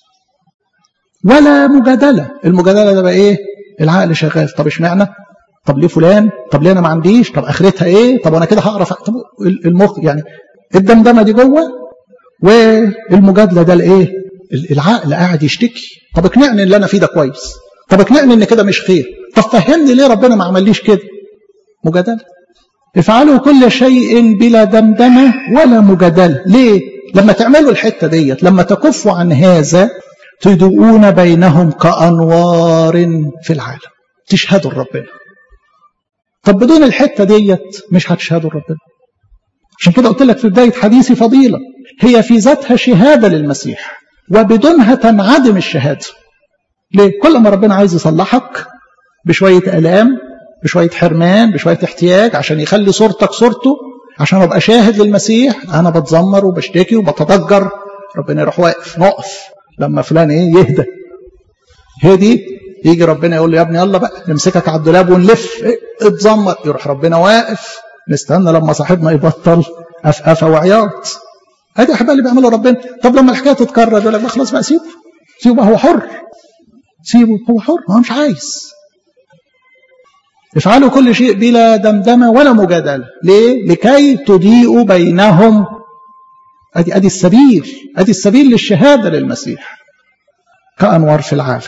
ولا مجادله المجادله ده بقى ايه العقل شغال طب اشمعنى طب ليه فلان طب ليه انا ما عنديش طب اخرتها ايه طب انا كده هعرف طب المخ يعني الدمدمه دي جوه والمجادله ده الايه العقل قاعد يشتكي طب اقنعني اللي انا فيه ده كويس طب اقنعني ان كده مش خير طب فهمني ليه ربنا ما عمليش كده مجادله افعلوا كل شيء بلا دمدمه ولا مجادله ليه لما تعملوا الحته ديت لما تكفوا عن هذا تدؤون بينهم كانوار في العالم تشهدوا لربنا طب بدون الحته ديت مش هتشهدوا لربنا عشان كده قلت لك في بدايه حديثي فضيله هي في ذاتها شهاده للمسيح وبدونها تنعدم الشهاده ليه كل ما ربنا عايز يصلحك بشويه الام بشويه حرمان بشويه احتياج عشان يخلي صورتك صورته عشان ابقى شاهد للمسيح انا بتذمر وبشتكي وبتضجر ربنا يروح واقف نقف لما فلان ايه يهدى هدي يجي ربنا يقول له يا ابني يلا بقى نمسكك على الدولاب ونلف إيه اتذمر يروح ربنا واقف نستنى لما صاحبنا يبطل أفأفة وعياط ادي احبائي اللي بيعمله ربنا طب لما الحكايه تتكرر يقول لك خلاص بقى سيبه سيبه بقى هو حر سيبه هو حر هو مش عايز افعلوا كل شيء بلا دمدمه ولا مجادله ليه لكي تضيئوا بينهم ادي ادي السبيل ادي السبيل للشهاده للمسيح كانوار في العالم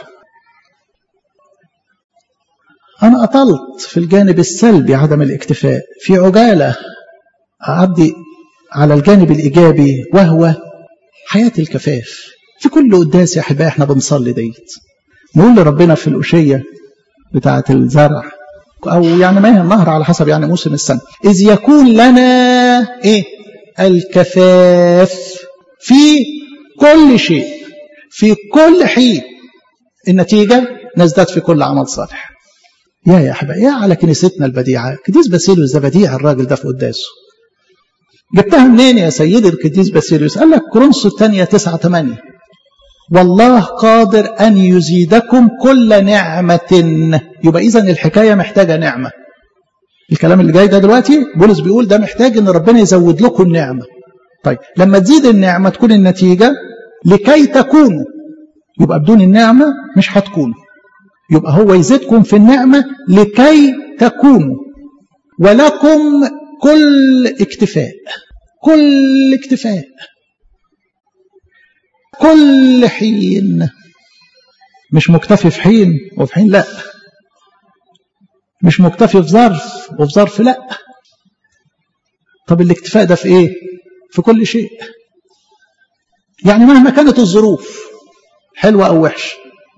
انا اطلت في الجانب السلبي عدم الاكتفاء في عجاله اعدي على الجانب الايجابي وهو حياه الكفاف في كل قداس يا احبائي احنا بنصلي ديت نقول لربنا في الأشية بتاعة الزرع أو يعني ما هي النهر على حسب يعني موسم السنة إذ يكون لنا إيه الكفاف في كل شيء في كل حين النتيجة نزداد في كل عمل صالح يا يا أحبائي يا على كنيستنا البديعة قديس باسيليوس ده بديع الراجل ده في قداسه جبتها منين يا سيدي القديس باسيليوس قال لك كورنثوس الثانية 9 8 والله قادر أن يزيدكم كل نعمة يبقى إذا الحكاية محتاجة نعمة الكلام اللي جاي ده دلوقتي بولس بيقول ده محتاج ان ربنا يزود لكم النعمة طيب لما تزيد النعمة تكون النتيجة لكي تكونوا يبقى بدون النعمة مش هتكونوا يبقى هو يزيدكم في النعمة لكي تكونوا ولكم كل اكتفاء كل اكتفاء كل حين مش مكتفي في حين وفي حين لا مش مكتفي في ظرف وفي ظرف لا طب الاكتفاء ده في ايه في كل شيء يعني مهما كانت الظروف حلوة او وحشة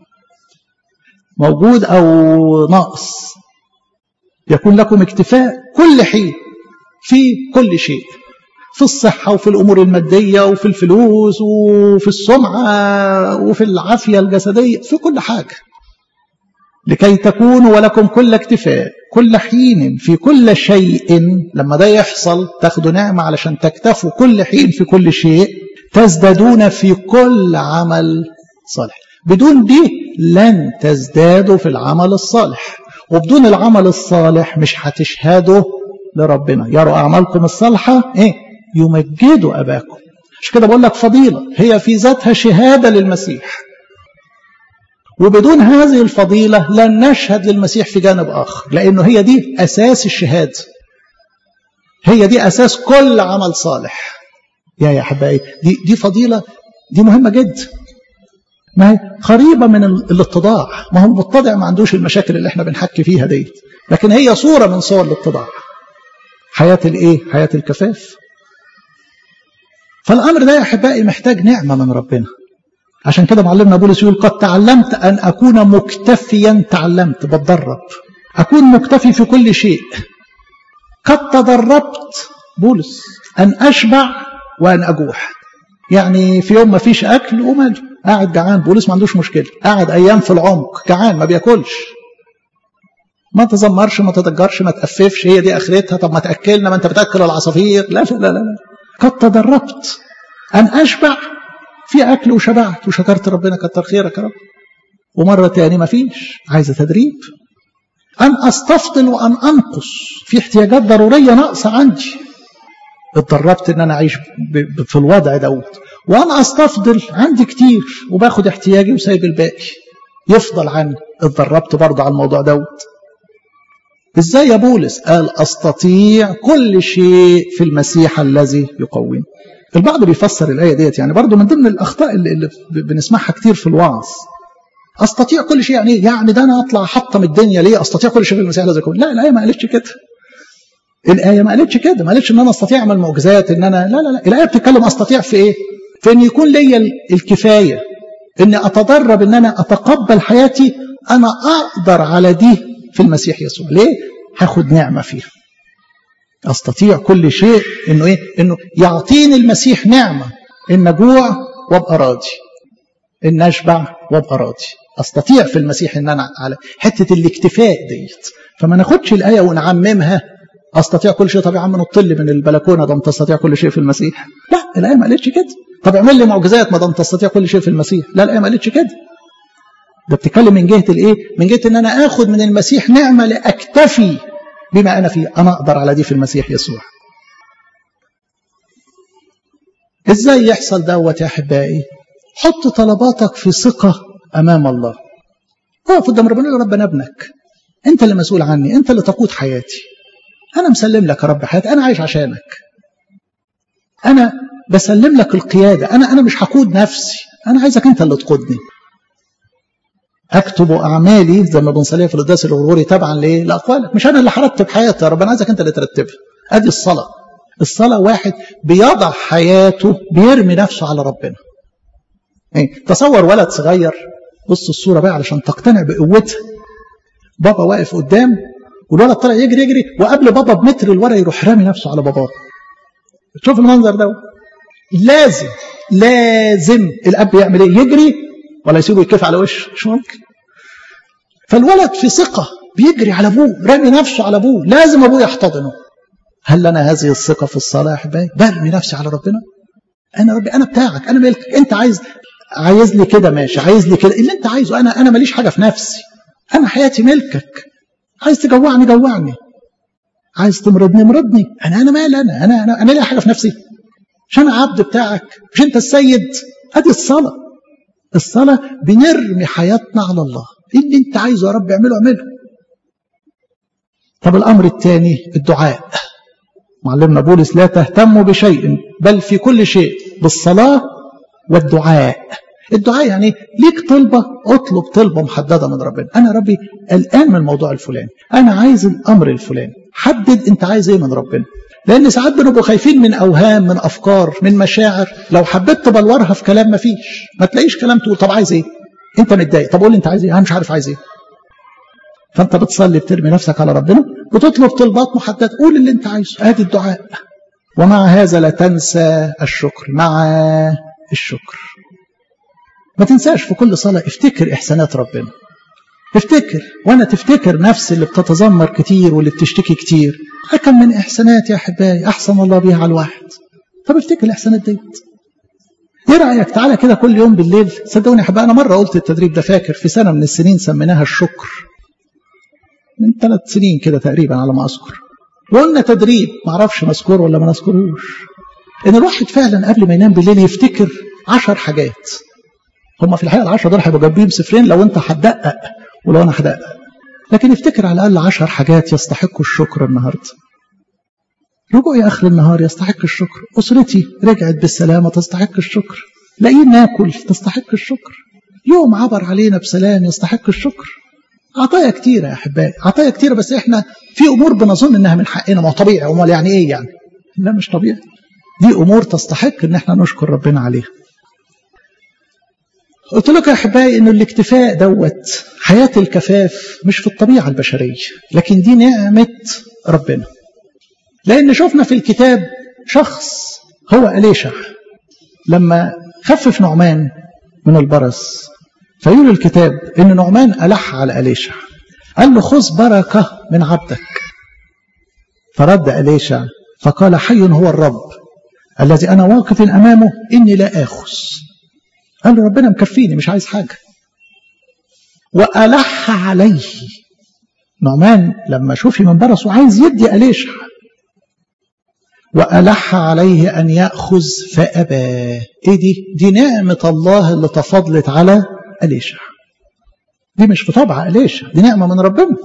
موجود او ناقص يكون لكم اكتفاء كل حين في كل شيء في الصحة وفي الأمور المادية وفي الفلوس وفي السمعة وفي العافية الجسدية في كل حاجة لكي تكونوا ولكم كل اكتفاء كل حين في كل شيء لما ده يحصل تاخدوا نعمة علشان تكتفوا كل حين في كل شيء تزدادون في كل عمل صالح بدون دي لن تزدادوا في العمل الصالح وبدون العمل الصالح مش هتشهدوا لربنا يروا أعمالكم الصالحة إيه يمجدوا أباكم مش كده بقول لك فضيلة هي في ذاتها شهادة للمسيح وبدون هذه الفضيلة لن نشهد للمسيح في جانب آخر لأنه هي دي أساس الشهادة هي دي أساس كل عمل صالح يا يا أحبائي دي, دي فضيلة دي مهمة جدا ما هي قريبة من الاتضاع ما هو المتضع ما عندوش المشاكل اللي احنا بنحكي فيها ديت لكن هي صورة من صور الاتضاع حياة الايه حياة الكفاف فالأمر ده يا أحبائي محتاج نعمة من ربنا عشان كده معلمنا بولس يقول قد تعلمت أن أكون مكتفيا تعلمت بتدرب أكون مكتفي في كل شيء قد تدربت بولس أن أشبع وأن أجوح يعني في يوم ما فيش أكل وماله قاعد جعان بولس ما عندوش مشكلة قاعد أيام في العمق جعان ما بياكلش ما تزمرش ما تضجرش ما تقففش هي دي اخرتها طب ما تاكلنا ما انت بتاكل العصافير لا لا لا لا قد تدربت ان اشبع في اكل وشبعت وشكرت ربنا كتر خيرك يا رب ومره تاني ما فيش عايزه تدريب ان استفضل وان انقص في احتياجات ضروريه ناقصه عندي اتدربت ان انا اعيش في الوضع دوت وانا استفضل عندي كتير وباخد احتياجي وسايب الباقي يفضل عني اتدربت برضه على الموضوع دوت ازاي يا بولس قال استطيع كل شيء في المسيح الذي يقوم البعض بيفسر الايه ديت يعني برضه من ضمن الاخطاء اللي, اللي بنسمعها كتير في الوعظ استطيع كل شيء يعني ايه يعني ده انا اطلع احطم الدنيا ليه استطيع كل شيء في المسيح الذي يقوم لا الايه ما قالتش كده الايه ما قالتش كده ما قالتش ان انا استطيع اعمل معجزات ان انا لا لا لا الايه بتتكلم استطيع في ايه في ان يكون ليا الكفايه اني اتدرب ان انا اتقبل حياتي انا اقدر على دي في المسيح يسوع ليه هاخد نعمه فيها استطيع كل شيء انه ايه انه يعطيني المسيح نعمه ان اجوع وابقى راضي ان اشبع وابقى راضي استطيع في المسيح ان انا على حته الاكتفاء ديت فما ناخدش الايه ونعممها استطيع كل شيء طب يا عم نط لي من البلكونه ده تستطيع كل شيء في المسيح لا الايه ما قالتش كده طب اعمل لي معجزات ما دام تستطيع كل شيء في المسيح لا الايه ما قالتش كده ده بتتكلم من جهه الايه من جهه ان انا اخد من المسيح نعمه لاكتفي بما انا فيه انا اقدر على دي في المسيح يسوع ازاي يحصل دوت يا احبائي حط طلباتك في ثقه امام الله اقف قدام ربنا يقول رب انا ابنك انت اللي مسؤول عني انت اللي تقود حياتي انا مسلم لك يا رب حياتي انا عايش عشانك انا بسلم لك القياده انا انا مش هقود نفسي انا عايزك انت اللي تقودني اكتب اعمالي زي ما بنصليها في القداس الغروري تبعا لايه؟ لاقوالك مش انا اللي هرتب حياتي يا رب انا عايزك انت اللي ترتبها ادي الصلاه الصلاه واحد بيضع حياته بيرمي نفسه على ربنا إيه؟ تصور ولد صغير بص الصوره بقى علشان تقتنع بقوتها بابا واقف قدام والولد طالع يجري يجري وقبل بابا بمتر الورا يروح رامي نفسه على باباه شوف المنظر ده لازم لازم الاب يعمل ايه يجري ولا يسيبه يكف على وشه مش ممكن فالولد في ثقه بيجري على ابوه رامي نفسه على ابوه لازم ابوه يحتضنه هل لنا هذه الثقه في الصلاه يا احبائي برمي نفسي على ربنا انا ربي انا بتاعك انا ملكك انت عايز عايز لي كده ماشي عايز لي كده اللي انت عايزه انا انا ماليش حاجه في نفسي انا حياتي ملكك عايز تجوعني جوعني عايز تمرضني مرضني انا انا مالي انا انا انا, أنا ليا حاجه في نفسي مش انا عبد بتاعك مش انت السيد ادي الصلاه الصلاه بنرمي حياتنا على الله اللي انت عايزه يا رب اعمله اعمله طب الامر الثاني الدعاء معلمنا بولس لا تهتموا بشيء بل في كل شيء بالصلاه والدعاء الدعاء يعني ليك طلبة اطلب طلبة محددة من ربنا أنا ربي الآن من الموضوع الفلاني أنا عايز الأمر الفلاني حدد أنت عايز إيه من ربنا لأن ساعات بنبقى خايفين من أوهام من أفكار من مشاعر لو حبيت تبلورها في كلام ما فيش ما تلاقيش كلام تقول طب عايز إيه أنت متضايق طب قول لي أنت عايز إيه أنا مش عارف عايز إيه فأنت بتصلي بترمي نفسك على ربنا وتطلب طلبات محددة قول اللي أنت عايزه آدي الدعاء ومع هذا لا تنسى الشكر مع الشكر ما تنساش في كل صلاة افتكر إحسانات ربنا افتكر وانا تفتكر نفسي اللي بتتذمر كتير واللي بتشتكي كتير كم من إحسانات يا أحبائي أحسن الله بيها على الواحد طب افتكر الإحسانات ديت ايه رأيك تعالى كده كل يوم بالليل صدقوني يا أحبائي أنا مرة قلت التدريب ده فاكر في سنة من السنين سميناها الشكر من ثلاث سنين كده تقريبا على ما أذكر وقلنا تدريب معرفش مذكور ولا ما نذكروش ان الواحد فعلا قبل ما ينام بالليل يفتكر عشر حاجات هم في الحقيقه العشرة دول هيبقوا جنبيهم صفرين لو انت هتدقق ولو انا هدقق لكن افتكر على الاقل عشر حاجات يستحقوا الشكر النهارده رجوعي اخر النهار يستحق الشكر اسرتي رجعت بالسلامه تستحق الشكر لاقيين ناكل تستحق الشكر يوم عبر علينا بسلام يستحق الشكر عطايا كتيرة يا أحبائي عطايا كتيرة بس إحنا في أمور بنظن إنها من حقنا ما هو طبيعي أمال يعني إيه يعني لا مش طبيعي دي أمور تستحق إن إحنا نشكر ربنا عليها قلت لك يا أحبائي إنه الاكتفاء دوت حياة الكفاف مش في الطبيعة البشرية لكن دي نعمة ربنا لأن شفنا في الكتاب شخص هو أليشع لما خفف نعمان من البرص فيقول الكتاب ان نعمان ألح على أليشع قال له خذ بركة من عبدك فرد أليشع فقال حي هو الرب الذي أنا واقف أمامه إني لا آخذ قال له ربنا مكفيني مش عايز حاجة وألح عليه نعمان لما شوفي من برصه عايز يدي أليشع وألح عليه أن يأخذ فأبى إيه دي؟ دي نعمة الله اللي تفضلت على أليشع دي مش في طبع أليشع دي نعمة من ربنا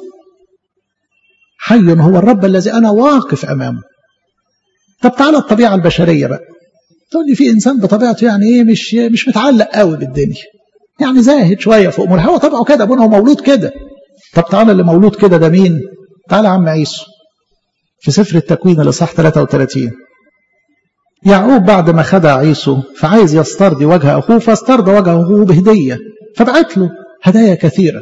حي هو الرب الذي أنا واقف أمامه طب تعالى الطبيعة البشرية بقى تقول لي في إنسان بطبيعته يعني إيه مش مش متعلق قوي بالدنيا يعني زاهد شوية في أمور هو طبعه كده أبونا هو مولود كده طب تعالى اللي مولود كده ده مين؟ تعالى يا عم عيسو في سفر التكوين الإصحاح 33 يعقوب بعد ما خدع عيسو فعايز يسترضي وجه أخوه فاسترضى وجه أخوه بهدية فبعت له هدايا كثيرة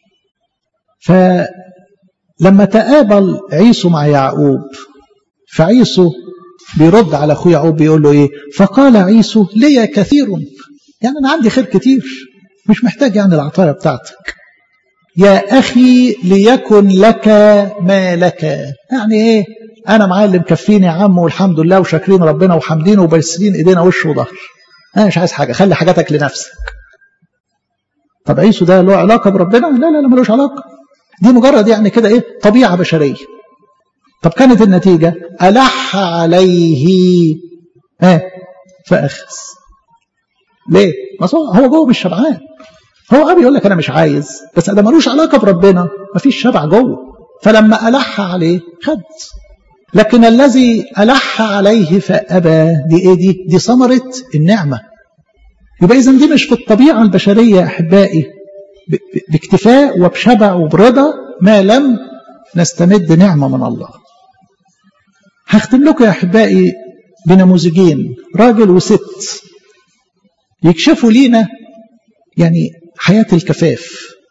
فلما تقابل عيسو مع يعقوب فعيسو بيرد على أخوه يعقوب بيقول له إيه فقال عيسو لي كثير يعني أنا عندي خير كتير مش محتاج يعني العطايا بتاعتك يا أخي ليكن لك ما لك يعني إيه أنا معايا اللي مكفيني يا عم والحمد لله وشاكرين ربنا وحامدين وباسلين إيدينا وش وظهر أنا مش عايز حاجة خلي حاجاتك لنفسك طب عيسو ده له علاقة بربنا لا لا لا ملوش علاقة دي مجرد يعني كده إيه طبيعة بشرية طب كانت النتيجة ألح عليه ها فأخذ ليه؟ ما هو جوه مش شبعان هو ابي يقول لك انا مش عايز بس ده ملوش علاقه بربنا مفيش شبع جوه فلما الح عليه خد لكن الذي الح عليه فابى دي ايه دي دي ثمره النعمه يبقى اذا دي مش في الطبيعه البشريه يا احبائي باكتفاء وبشبع وبرضا ما لم نستمد نعمه من الله هختم لكم يا احبائي بنموذجين راجل وست يكشفوا لينا يعني حياة الكفاف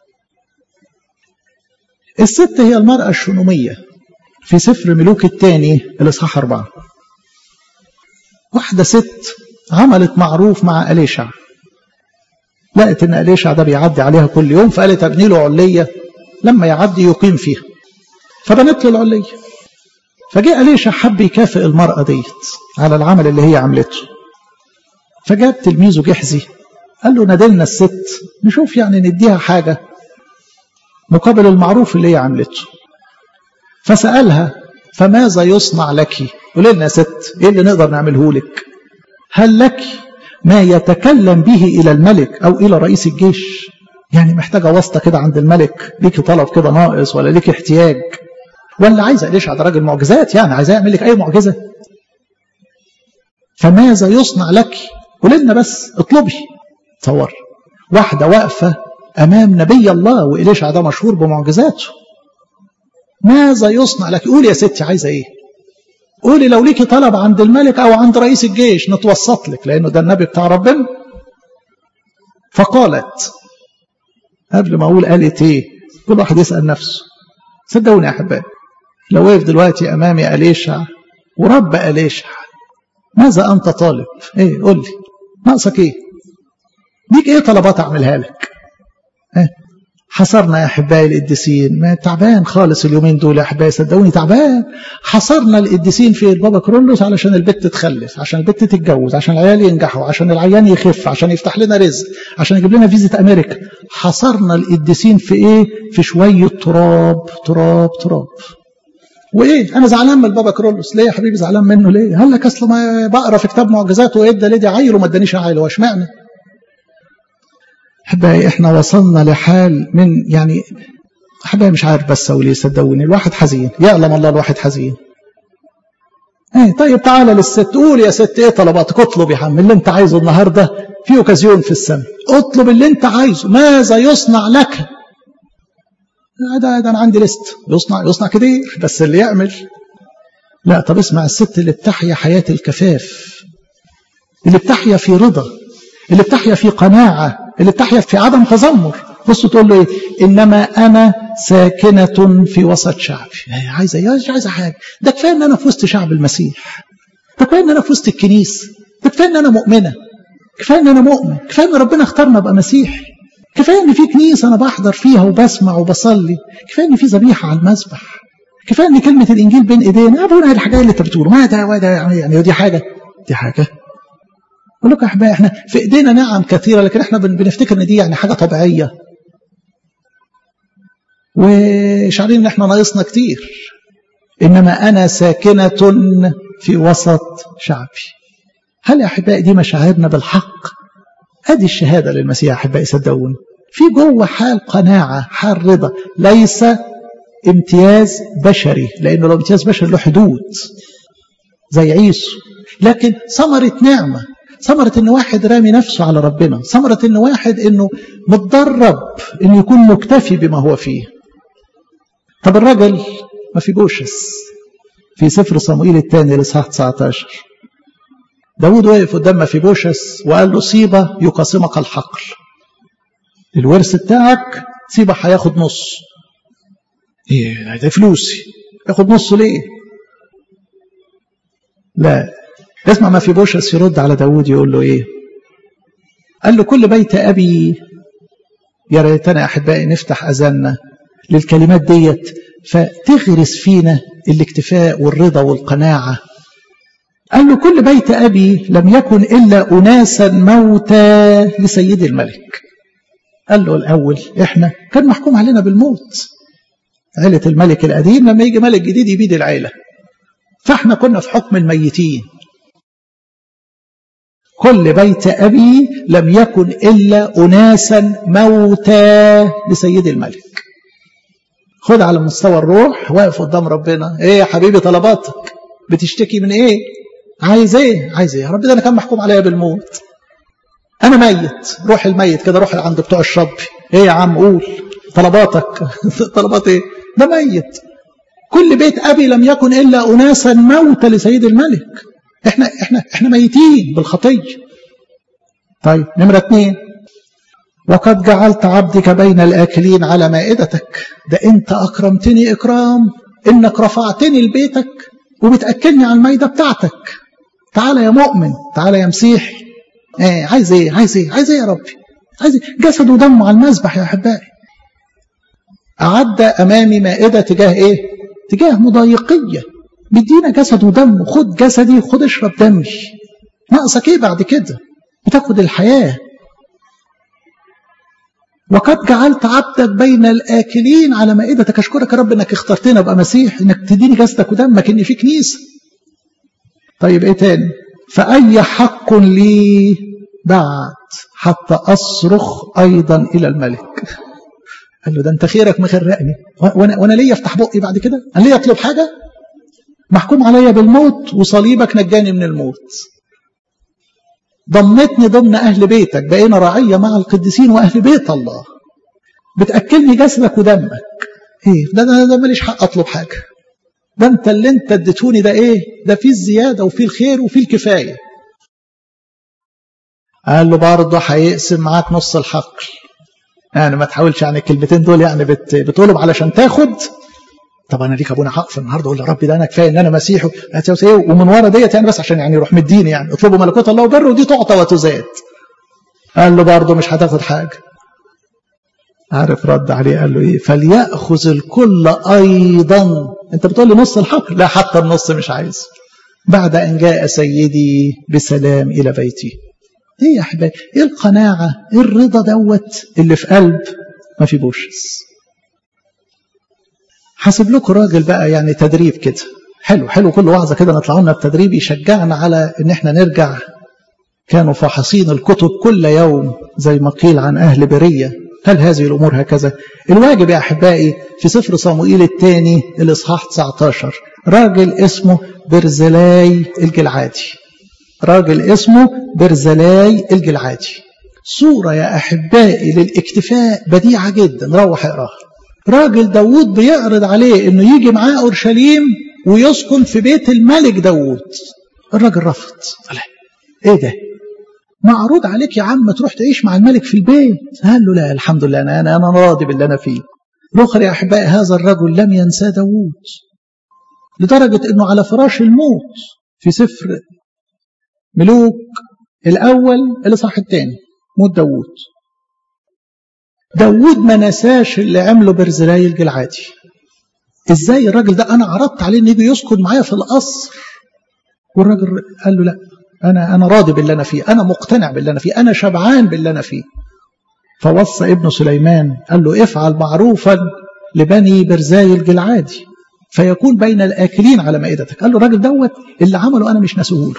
الست هي المرأة الشنومية في سفر ملوك الثاني الإصحاح أربعة واحدة ست عملت معروف مع أليشع لقت إن أليشع ده بيعدي عليها كل يوم فقالت أبني له علية لما يعدي يقيم فيها فبنت له العلية فجاء أليشع حب يكافئ المرأة ديت على العمل اللي هي عملته فجاب تلميذه جحزي قال له نادلنا الست نشوف يعني نديها حاجة مقابل المعروف اللي هي عملته فسألها فماذا يصنع لك قول لنا يا ست ايه اللي نقدر نعمله لك هل لك ما يتكلم به إلى الملك أو إلى رئيس الجيش يعني محتاجة واسطة كده عند الملك ليكي طلب كده ناقص ولا ليكي احتياج ولا عايزة ليش على راجل معجزات يعني عايزة يعمل لك أي معجزة فماذا يصنع لك قول لنا بس اطلبي تصور واحدة واقفة أمام نبي الله وإليشع ده مشهور بمعجزاته ماذا يصنع لك قولي يا ستي عايزة إيه قولي لو ليكي طلب عند الملك أو عند رئيس الجيش نتوسط لك لأنه ده النبي بتاع ربنا فقالت قبل ما أقول قالت إيه كل واحد يسأل نفسه صدقوني يا أحبائي لو وقف دلوقتي أمامي أليشع ورب أليشع ماذا أنت طالب إيه قول لي ناقصك إيه ديك ايه طلبات اعملها لك اه حصرنا يا احبائي القديسين ما تعبان خالص اليومين دول يا احبائي صدقوني تعبان حصرنا القديسين في البابا كرولوس علشان البت تخلف عشان البت تتجوز عشان العيال ينجحوا عشان العيان يخف عشان يفتح لنا رزق عشان يجيب لنا فيزا امريكا حصرنا القديسين في ايه في شويه تراب تراب تراب وايه انا زعلان من البابا كرولوس ليه يا حبيبي زعلان منه ليه قال لك اصل ما بقرا في كتاب معجزات وادى ليه دي عيل وما ادانيش عيل هو اشمعنى احبائي احنا وصلنا لحال من يعني احبائي مش عارف بس اقول ايه صدقوني الواحد حزين يعلم الله الواحد حزين ايه طيب تعالى للست قول يا ست ايه طلباتك اطلب يا عم اللي انت عايزه النهارده في اوكازيون في السماء اطلب اللي انت عايزه ماذا يصنع لك ده, ده انا عندي لست يصنع يصنع كتير بس اللي يعمل لا طب اسمع الست اللي بتحيا حياة الكفاف اللي بتحيا في رضا اللي بتحيا في قناعة اللي بتحيا في عدم تذمر بص تقول له ايه انما انا ساكنة في وسط شعبي عايزة ايه مش عايزة حاجة ده كفاية ان انا في وسط شعب المسيح ده كفاية ان انا في وسط الكنيسة ده كفاية ان انا مؤمنة كفاية ان انا مؤمن كفاية ان ربنا اختارنا ابقى مسيحي كفايه ان في كنيسه انا بحضر فيها وبسمع وبصلي كفايه ان في ذبيحه على المذبح كفايه ان كلمه الانجيل بين ايدينا ابونا الحاجات اللي انت بتقوله ما ده ده يعني دي حاجه دي حاجه اقول لكم يا احبائي احنا في ايدينا نعم كثيره لكن احنا بنفتكر ان دي يعني حاجه طبيعيه وشعرين ان احنا ناقصنا كتير انما انا ساكنه في وسط شعبي هل يا احبائي دي مشاعرنا بالحق ادي الشهاده للمسيح احبائي صدقوني في جوه حال قناعه حال رضا ليس امتياز بشري لانه لو امتياز بشري له حدود زي عيسو لكن ثمره نعمه ثمرة ان واحد رامي نفسه على ربنا ثمرة ان واحد انه متدرب انه يكون مكتفي بما هو فيه طب الرجل ما في بوشس في سفر صموئيل الثاني الاصحاح 19 داود وقف قدام ما في بوشس وقال له صيبة يقاسمك الحقل الورث بتاعك صيبة هياخد نص ايه ده فلوسي ياخد نصه ليه لا اسمع ما في بوشس يرد على داود يقول له ايه قال له كل بيت ابي يا ريتنا احبائي نفتح اذاننا للكلمات ديت فتغرس فينا الاكتفاء والرضا والقناعه قال له كل بيت أبي لم يكن إلا أناسا موتى لسيد الملك قال له الأول إحنا كان محكوم علينا بالموت عيلة الملك القديم لما يجي ملك جديد يبيد العيلة فإحنا كنا في حكم الميتين كل بيت أبي لم يكن إلا أناسا موتى لسيد الملك خد على مستوى الروح واقف قدام ربنا ايه يا حبيبي طلباتك بتشتكي من ايه عايز ايه عايز ايه يا رب ده انا كان محكوم عليا بالموت انا ميت روح الميت كده روح عند بتوع الشرب ايه يا عم قول طلباتك طلبات ايه ده ميت كل بيت ابي لم يكن الا اناسا موتى لسيد الملك احنا احنا احنا ميتين بالخطيه طيب نمره اثنين وقد جعلت عبدك بين الاكلين على مائدتك ده انت اكرمتني اكرام انك رفعتني لبيتك وبتاكلني على المائده بتاعتك تعالى يا مؤمن تعالى يا مسيحي ايه عايز ايه عايز ايه عايز ايه يا ربي عايز إيه؟ جسد ودم على المذبح يا احبائي أعد أمامي مائدة تجاه إيه؟ تجاه مضايقية بيدينا جسد ودم خد جسدي خد اشرب دمي ناقصك إيه بعد كده؟ بتاخد الحياة وقد جعلت عبدك بين الآكلين على مائدتك أشكرك يا رب إنك اخترتنا أبقى مسيح إنك تديني جسدك ودمك إن في كنيسة طيب إيه تاني؟ فأي حق لي بعد حتى أصرخ أيضا إلى الملك قال له ده أنت خيرك مغرقني وأنا, وأنا ليا أفتح بقي بعد كده أنا ليا أطلب حاجة محكوم عليا بالموت وصليبك نجاني من الموت ضمتني ضمن أهل بيتك بقينا رعية مع القديسين وأهل بيت الله بتأكلني جسدك ودمك إيه ده ده, ده ماليش حق أطلب حاجة ده أنت اللي أنت اديتوني ده إيه ده فيه الزيادة وفيه الخير وفيه الكفاية قال له برضه هيقسم معاك نص الحقل يعني ما تحاولش يعني الكلمتين دول يعني بت... بتقولهم علشان تاخد طب انا ليك ابونا حق النهارده اقول يا رب ده انا كفايه ان انا مسيحي ومن ورا ديت يعني بس عشان يعني يروح مديني يعني اطلبوا ملكوت الله وبره ودي تعطى وتزاد قال له برضه مش هتاخد حاجه عارف رد عليه قال له ايه فليأخذ الكل ايضا انت بتقول لي نص الحق لا حتى النص مش عايز بعد ان جاء سيدي بسلام الى بيتي ايه يا احبابي ايه القناعه ايه الرضا دوت اللي في قلب ما في بوشس حاسب لكم راجل بقى يعني تدريب كده حلو حلو كل وعظة كده نطلع لنا بتدريب يشجعنا على ان احنا نرجع كانوا فاحصين الكتب كل يوم زي ما قيل عن أهل برية هل هذه الأمور هكذا الواجب يا أحبائي في سفر صموئيل الثاني الإصحاح 19 راجل اسمه برزلاي الجلعادي راجل اسمه برزلاي الجلعادي صورة يا أحبائي للاكتفاء بديعة جدا روح اقراها راجل داوود بيعرض عليه انه يجي معاه اورشليم ويسكن في بيت الملك داوود الراجل رفض ايه ده معروض عليك يا عم تروح تعيش مع الملك في البيت قال له لا الحمد لله انا انا, أنا راضي باللي انا فيه الاخر يا احبائي هذا الرجل لم ينسى داوود لدرجه انه على فراش الموت في سفر ملوك الاول الاصحاح الثاني موت داوود داوود ما نساش اللي عمله برزلاي الجلعادي ازاي الراجل ده انا عرضت عليه انه يجي يسكن معايا في القصر والراجل قال له لا انا انا راضي باللي انا فيه انا مقتنع باللي انا فيه انا شبعان باللي انا فيه فوصى ابن سليمان قال له افعل معروفا لبني برزاي الجلعادي فيكون بين الاكلين على مائدتك قال له الراجل دوت اللي عمله انا مش ناسهوله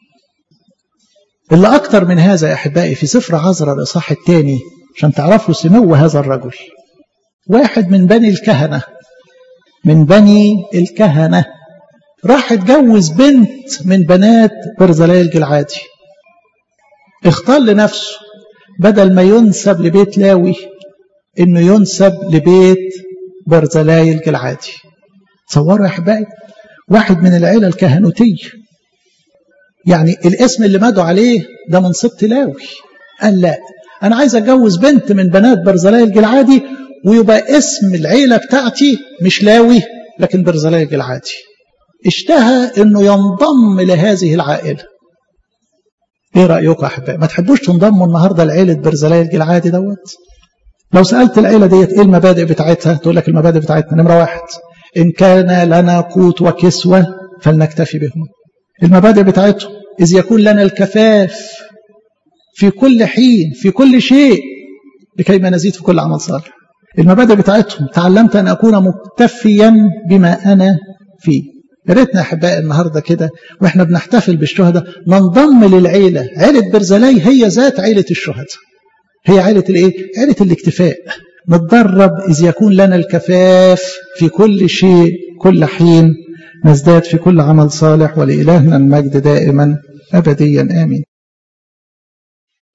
اللي اكتر من هذا يا احبائي في سفر عزرا الاصحاح الثاني عشان تعرفوا سمو هذا الرجل واحد من بني الكهنه من بني الكهنه راح اتجوز بنت من بنات برزلاي الجلعادي اختار لنفسه بدل ما ينسب لبيت لاوي انه ينسب لبيت برزلاي الجلعادي تصوروا يا احبائي واحد من العيله الكهنوتيه يعني الاسم اللي مدوا عليه ده من سبط لاوي قال لا انا عايز اتجوز بنت من بنات برزلاي الجلعادي ويبقى اسم العيله بتاعتي مش لاوي لكن برزلاي الجلعادي اشتهى انه ينضم لهذه العائله ايه رايكم يا احبائي ما تحبوش تنضموا النهارده لعيله برزلاي الجلعادي دوت لو سالت العيله ديت ايه المبادئ بتاعتها تقول لك المبادئ بتاعتنا نمره واحد ان كان لنا قوت وكسوه فلنكتفي بهم المبادئ بتاعتهم اذ يكون لنا الكفاف في كل حين في كل شيء لكي ما نزيد في كل عمل صالح المبادئ بتاعتهم تعلمت ان اكون مكتفيا بما انا فيه يا ريتنا يا احبائي النهارده كده واحنا بنحتفل بالشهداء ننضم للعيله، عيله برزلاي هي ذات عيله الشهداء. هي عيله الايه؟ عيله الاكتفاء. نتدرب اذ يكون لنا الكفاف في كل شيء كل حين نزداد في كل عمل صالح ولإلهنا المجد دائما أبديا آمين